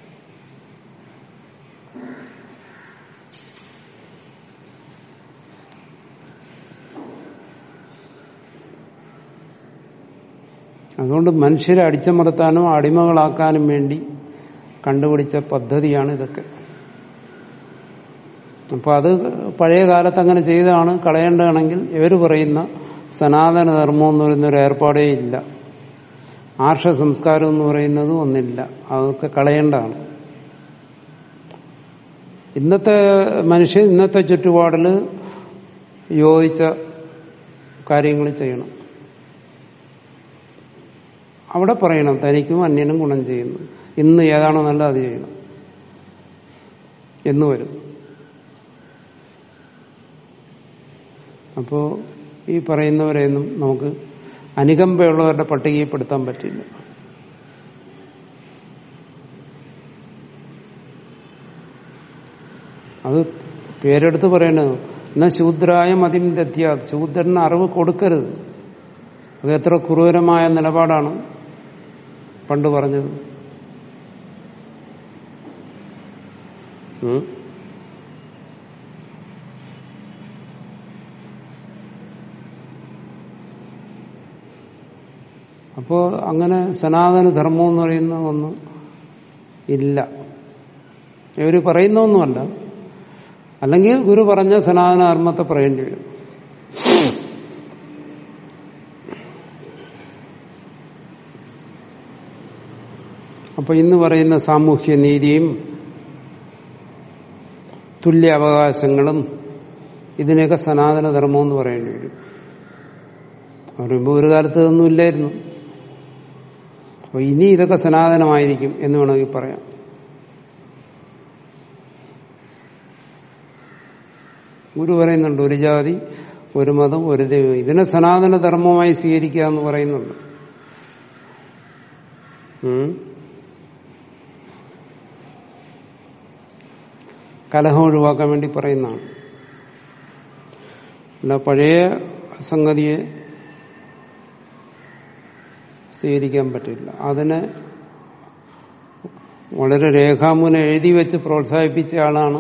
Speaker 1: അതുകൊണ്ട് മനുഷ്യരെ അടിച്ചമർത്താനും അടിമകളാക്കാനും വേണ്ടി കണ്ടുപിടിച്ച പദ്ധതിയാണ് ഇതൊക്കെ അപ്പൊ അത് പഴയ കാലത്ത് അങ്ങനെ ചെയ്താണ് കളയേണ്ടതാണെങ്കിൽ ഇവർ പറയുന്ന സനാതന ധർമ്മം എന്ന് പറയുന്ന ഒരു ഏർപ്പാടേ ഇല്ല ആർഷ സംസ്കാരം എന്ന് പറയുന്നത് ഒന്നില്ല അതൊക്കെ കളയേണ്ടതാണ് ഇന്നത്തെ മനുഷ്യൻ ഇന്നത്തെ ചുറ്റുപാടിൽ യോജിച്ച കാര്യങ്ങൾ ചെയ്യണം അവിടെ പറയണം തനിക്കും അന്യനും ഗുണം ചെയ്യുന്നു ഇന്ന് ഏതാണോ നല്ലത് അത് ചെയ്യണം എന്ന് വരും അപ്പോ ഈ പറയുന്നവരെയൊന്നും നമുക്ക് അനുകമ്പയുള്ളവരുടെ പട്ടികയിൽപ്പെടുത്താൻ പറ്റില്ല അത് പേരെടുത്ത് പറയണത് എന്നാൽ ശൂദ്രായ മതിം തെറ്റിയ ശൂദ്രന് അറിവ് കൊടുക്കരുത് അത് എത്ര ക്രൂരമായ നിലപാടാണ് പണ്ട് പറഞ്ഞത് ഉം? അപ്പോ അങ്ങനെ സനാതന ധർമ്മം എന്ന് പറയുന്ന ഒന്നും ഇല്ല ഇവര് പറയുന്നൊന്നുമല്ല അല്ലെങ്കിൽ ഗുരു പറഞ്ഞ സനാതന ധർമ്മത്തെ പറയേണ്ടി വരും അപ്പൊ ഇന്ന് പറയുന്ന സാമൂഹ്യ നീതിയും തുല്യ അവകാശങ്ങളും ഇതിനെയൊക്കെ സനാതന ധർമ്മം എന്ന് പറയേണ്ടി വരും പറയുമ്പോൾ ഒരു കാലത്ത് ഇതൊന്നും ഇല്ലായിരുന്നു അപ്പൊ ഇനി ഇതൊക്കെ സനാതനമായിരിക്കും എന്ന് വേണമെങ്കിൽ പറയാം ഗുരു പറയുന്നുണ്ട് ഒരു ജാതി ഒരു മതം ഒരു ദൈവം ഇതിനെ സനാതന ധർമ്മമായി സ്വീകരിക്കുക എന്ന് പറയുന്നുണ്ട് ഉം. കലഹം ഒഴിവാക്കാൻ വേണ്ടി പറയുന്നതാണ് അല്ല പഴയ സംഗതിയെ സ്വീകരിക്കാൻ പറ്റില്ല അതിനെ വളരെ രേഖാമൂലം എഴുതി വെച്ച് പ്രോത്സാഹിപ്പിച്ച ആളാണ്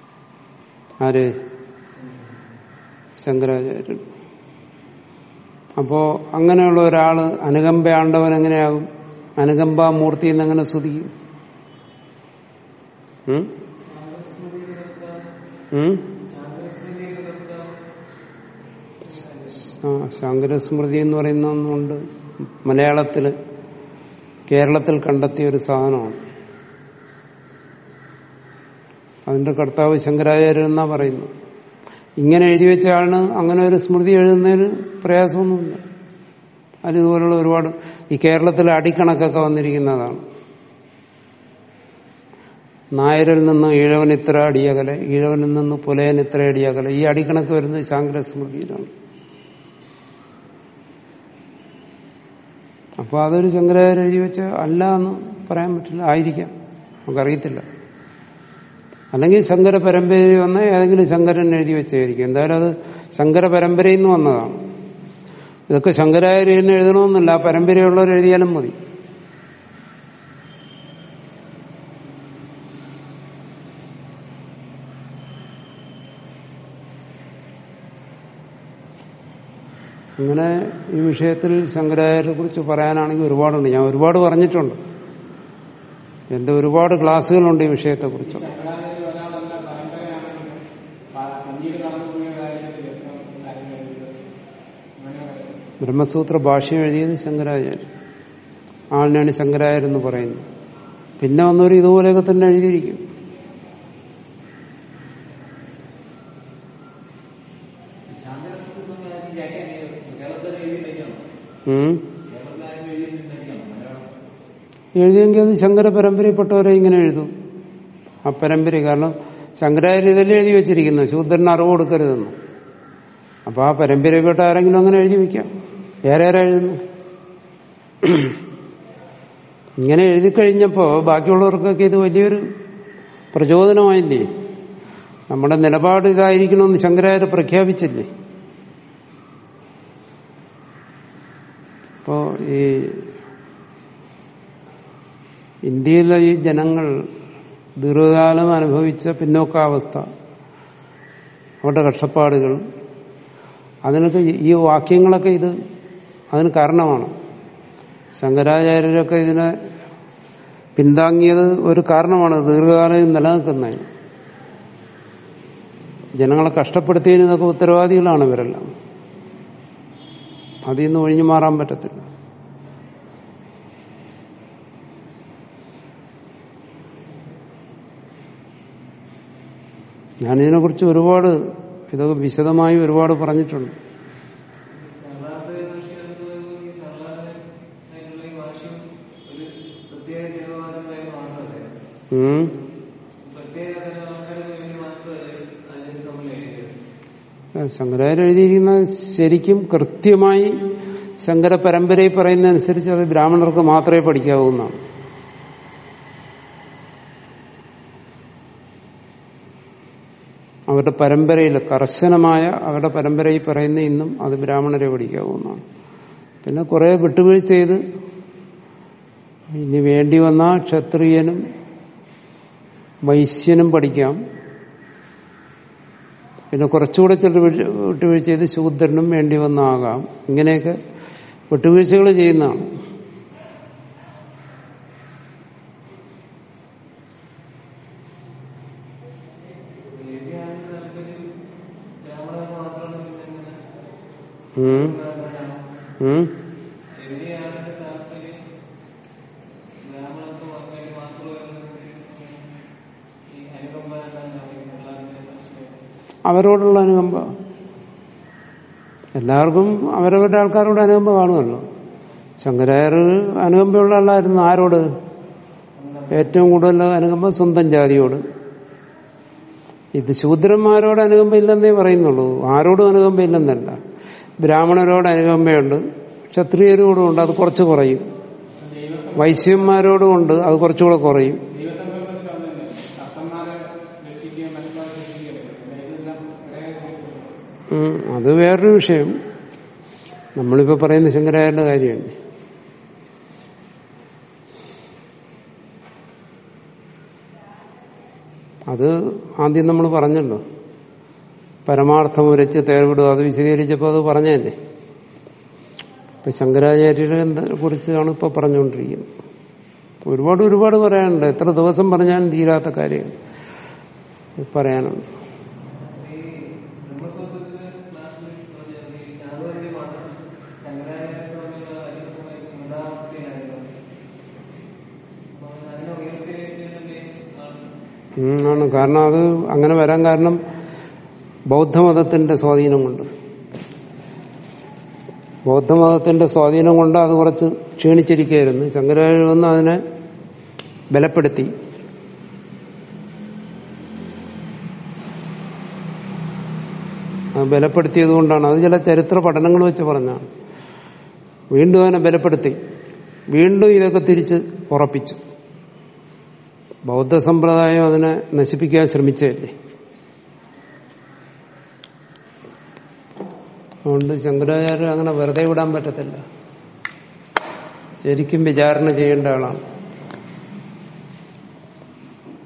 Speaker 1: ആര് ശങ്കരാചാര്യൻ അപ്പോ അങ്ങനെയുള്ള ഒരാള് അനുകമ്പ ആണ്ടവൻ എങ്ങനെയാകും അനുകമ്പാമൂർത്തി എന്നെങ്ങനെ സ്തുതിക്കും ഉം? ഉം? ആ ശാങ്കരസ്മൃതി എന്ന് പറയുന്ന ഒന്നുണ്ട് മലയാളത്തില് കേരളത്തിൽ കണ്ടെത്തിയ ഒരു സാധനമാണ് അതിന്റെ കർത്താവ് ശങ്കരാചാര്യൻ എന്നാ പറയുന്നു ഇങ്ങനെ എഴുതി വെച്ചാണ് അങ്ങനെ ഒരു സ്മൃതി എഴുതുന്നതിന് പ്രയാസമൊന്നുമില്ല അതിതുപോലുള്ള ഒരുപാട് ഈ കേരളത്തിലെ അടിക്കണക്കൊക്കെ വന്നിരിക്കുന്നതാണ് നായരിൽ നിന്ന് ഈഴവൻ ഇത്ര അടിയകലെ ഈഴവനിൽ നിന്ന് പുലയൻ ഇത്ര അടിയകലെ ഈ അടിക്കണക്ക് വരുന്നത് ശാങ്കര സ്മൃതിയിലാണ് അപ്പൊ അതൊരു ശങ്കരാചാര്യ എഴുതി വെച്ച അല്ല എന്ന് പറയാൻ പറ്റില്ല ആയിരിക്കാം നമുക്കറിയത്തില്ല അല്ലെങ്കിൽ ശങ്കര പരമ്പരയിൽ വന്ന ഏതെങ്കിലും ശങ്കരൻ എഴുതി വെച്ചായിരിക്കും എന്തായാലും അത് ശങ്കര പരമ്പരയിൽ നിന്ന് വന്നതാണ് ഇതൊക്കെ ശങ്കരാചാര്യൻ എഴുതണമെന്നില്ല ആ പരമ്പരയുള്ളവർ എഴുതിയാലും മതി അങ്ങനെ ഈ വിഷയത്തിൽ ശങ്കരാചാര്യരെ കുറിച്ച് പറയാനാണെങ്കിൽ ഒരുപാടുണ്ട് ഞാൻ ഒരുപാട് പറഞ്ഞിട്ടുണ്ട് എന്റെ ഒരുപാട് ക്ലാസ്സുകളുണ്ട് ഈ വിഷയത്തെക്കുറിച്ച് ബ്രഹ്മസൂത്ര ഭാഷ്യം എഴുതിയത് ശങ്കരാചാര്യൻ ആളിനാണ് ശങ്കരാചാര്യൻ എന്ന് പറയുന്നത് പിന്നെ വന്നവർ ഇതുപോലെയൊക്കെ തന്നെ എഴുതിയിരിക്കും ഉം. എഴുതിയെങ്കിൽ അത് ശങ്കര പരമ്പരയിൽപ്പെട്ടവരെ ഇങ്ങനെ എഴുതും ആ പരമ്പര കാരണം ശങ്കരാചാര്യ ഇതല്ലേ എഴുതി വെച്ചിരിക്കുന്നു ശൂദ്രന് അറിവ് കൊടുക്കരുതെന്ന് അപ്പൊ ആ പരമ്പരയിൽപ്പെട്ട ആരെങ്കിലും അങ്ങനെ എഴുതി വെക്കാം വേറെ ആരാ എഴുതുന്നു ഇങ്ങനെ എഴുതി കഴിഞ്ഞപ്പോ ബാക്കിയുള്ളവർക്കൊക്കെ ഇത് വലിയൊരു പ്രചോദനമായില്ലേ നമ്മുടെ നിലപാട് ഇതായിരിക്കണമെന്ന് ശങ്കരാചാര്യ പ്രഖ്യാപിച്ചില്ലേ അപ്പോ ഈ ഇന്ത്യയിലെ ഈ ജനങ്ങൾ ദീർഘകാലം അനുഭവിച്ച പിന്നോക്കാവസ്ഥ അവരുടെ കഷ്ടപ്പാടുകൾ അതിനൊക്കെ ഈ വാക്യങ്ങളൊക്കെ ഇത് അതിന് കാരണമാണ് ശങ്കരാചാര്യരൊക്കെ ഇതിനെ പിന്താങ്ങിയത് ഒരു കാരണമാണ് ദീർഘകാലം നിലനിൽക്കുന്നതിന് ജനങ്ങളെ കഷ്ടപ്പെടുത്തിയതിന് ഇതൊക്കെ ഉത്തരവാദികളാണ് ഇവരെല്ലാം അതിൽ നിന്ന് ഒഴിഞ്ഞു മാറാൻ പറ്റത്തില്ല ഞാനിതിനെക്കുറിച്ച് ഒരുപാട് ഇതൊക്കെ വിശദമായി ഒരുപാട് പറഞ്ഞിട്ടുണ്ട് ഉം. ശങ്കരാചാര്യ എഴുതിയിരിക്കുന്ന ശരിക്കും കൃത്യമായി ശങ്കര പരമ്പരയിൽ പറയുന്നതനുസരിച്ച് അത് ബ്രാഹ്മണർക്ക് മാത്രമേ പഠിക്കാവൂ എന്നാണ് അവരുടെ പരമ്പരയിൽ കർശനമായ അവരുടെ പരമ്പരയിൽ പറയുന്ന ഇന്നും അത് ബ്രാഹ്മണരെ പഠിക്കാവൂ എന്നാണ് പിന്നെ കുറെ വിട്ടുവീഴ്ച ചെയ്ത് ഇനി വേണ്ടി വന്ന ക്ഷത്രിയനും വൈശ്യനും പഠിക്കാം പിന്നെ കുറച്ചുകൂടെ ചില വിട്ടുവീഴ്ച ചെയ്ത് ശൂദ്രനും വേണ്ടി വന്നാകാം ഇങ്ങനെയൊക്കെ വിട്ടുവീഴ്ചകൾ ചെയ്യുന്നതാണ് ഉം. ഉം. അവരോടുള്ള അനുകമ്പ എല്ലാവർക്കും അവരവരുടെ ആൾക്കാരോട് അനുകമ്പ കാണുമല്ലോ ശങ്കരായർ അനുകമ്പയുള്ള ആളായിരുന്നു ആരോട് ഏറ്റവും കൂടുതൽ അനുകമ്പ സ്വന്തം ജാതിയോട് ഇത് ശൂദ്രന്മാരോട് അനുകമ്പ ഇല്ലെന്നേ പറയുന്നുള്ളൂ ആരോടും അനുകമ്പ ഇല്ലെന്നല്ല ബ്രാഹ്മണരോട് അനുകമ്പയുണ്ട് ക്ഷത്രിയരോടും ഉണ്ട് അത് കുറച്ച് കുറയും വൈശ്യന്മാരോടും ഉണ്ട് അത് കുറച്ചുകൂടെ കുറയും ഉം, അത് വേറൊരു വിഷയം നമ്മളിപ്പോ പറയുന്ന ശങ്കരാചാര്യന്റെ കാര്യമാണ് അത് ആദ്യം നമ്മൾ പറഞ്ഞല്ലോ പരമാർത്ഥം ഉരച്ച് തേർവിടുക അത് വിശദീകരിച്ചപ്പോൾ അത് പറഞ്ഞതല്ലേ ഇപ്പൊ ശങ്കരാചാര്യരെ കുറിച്ചാണ് ഇപ്പൊ പറഞ്ഞുകൊണ്ടിരിക്കുന്നത് ഒരുപാട് ഒരുപാട് പറയാനുണ്ട് എത്ര ദിവസം പറഞ്ഞാലും തീരാത്ത കാര്യം പറയാനുണ്ട് ഉം, ആണ് കാരണം അത് അങ്ങനെ വരാൻ കാരണം ബൗദ്ധമതത്തിന്റെ സ്വാധീനം കൊണ്ട് ബൗദ്ധമതത്തിന്റെ സ്വാധീനം കൊണ്ട് അത് കുറച്ച് ക്ഷീണിച്ചിരിക്കുകയായിരുന്നു ശങ്കരാചാര്യ വന്ന് അതിനെ ബലപ്പെടുത്തി അത് ബലപ്പെടുത്തിയത് കൊണ്ടാണ് അത് ചില ചരിത്ര പഠനങ്ങൾ വെച്ച് പറഞ്ഞാണ് വീണ്ടും അതിനെ ബലപ്പെടുത്തി വീണ്ടും ഇതൊക്കെ തിരിച്ച് ഉറപ്പിച്ചു ബൗദ്ധ സമ്പ്രദായം അതിനെ നശിപ്പിക്കാൻ ശ്രമിച്ചതല്ലേ അതുകൊണ്ട് ശങ്കരാചാര്യ അങ്ങനെ വെറുതെ വിടാൻ പറ്റത്തില്ല ശരിക്കും വിചാരണ ചെയ്യേണ്ട ആളാണ്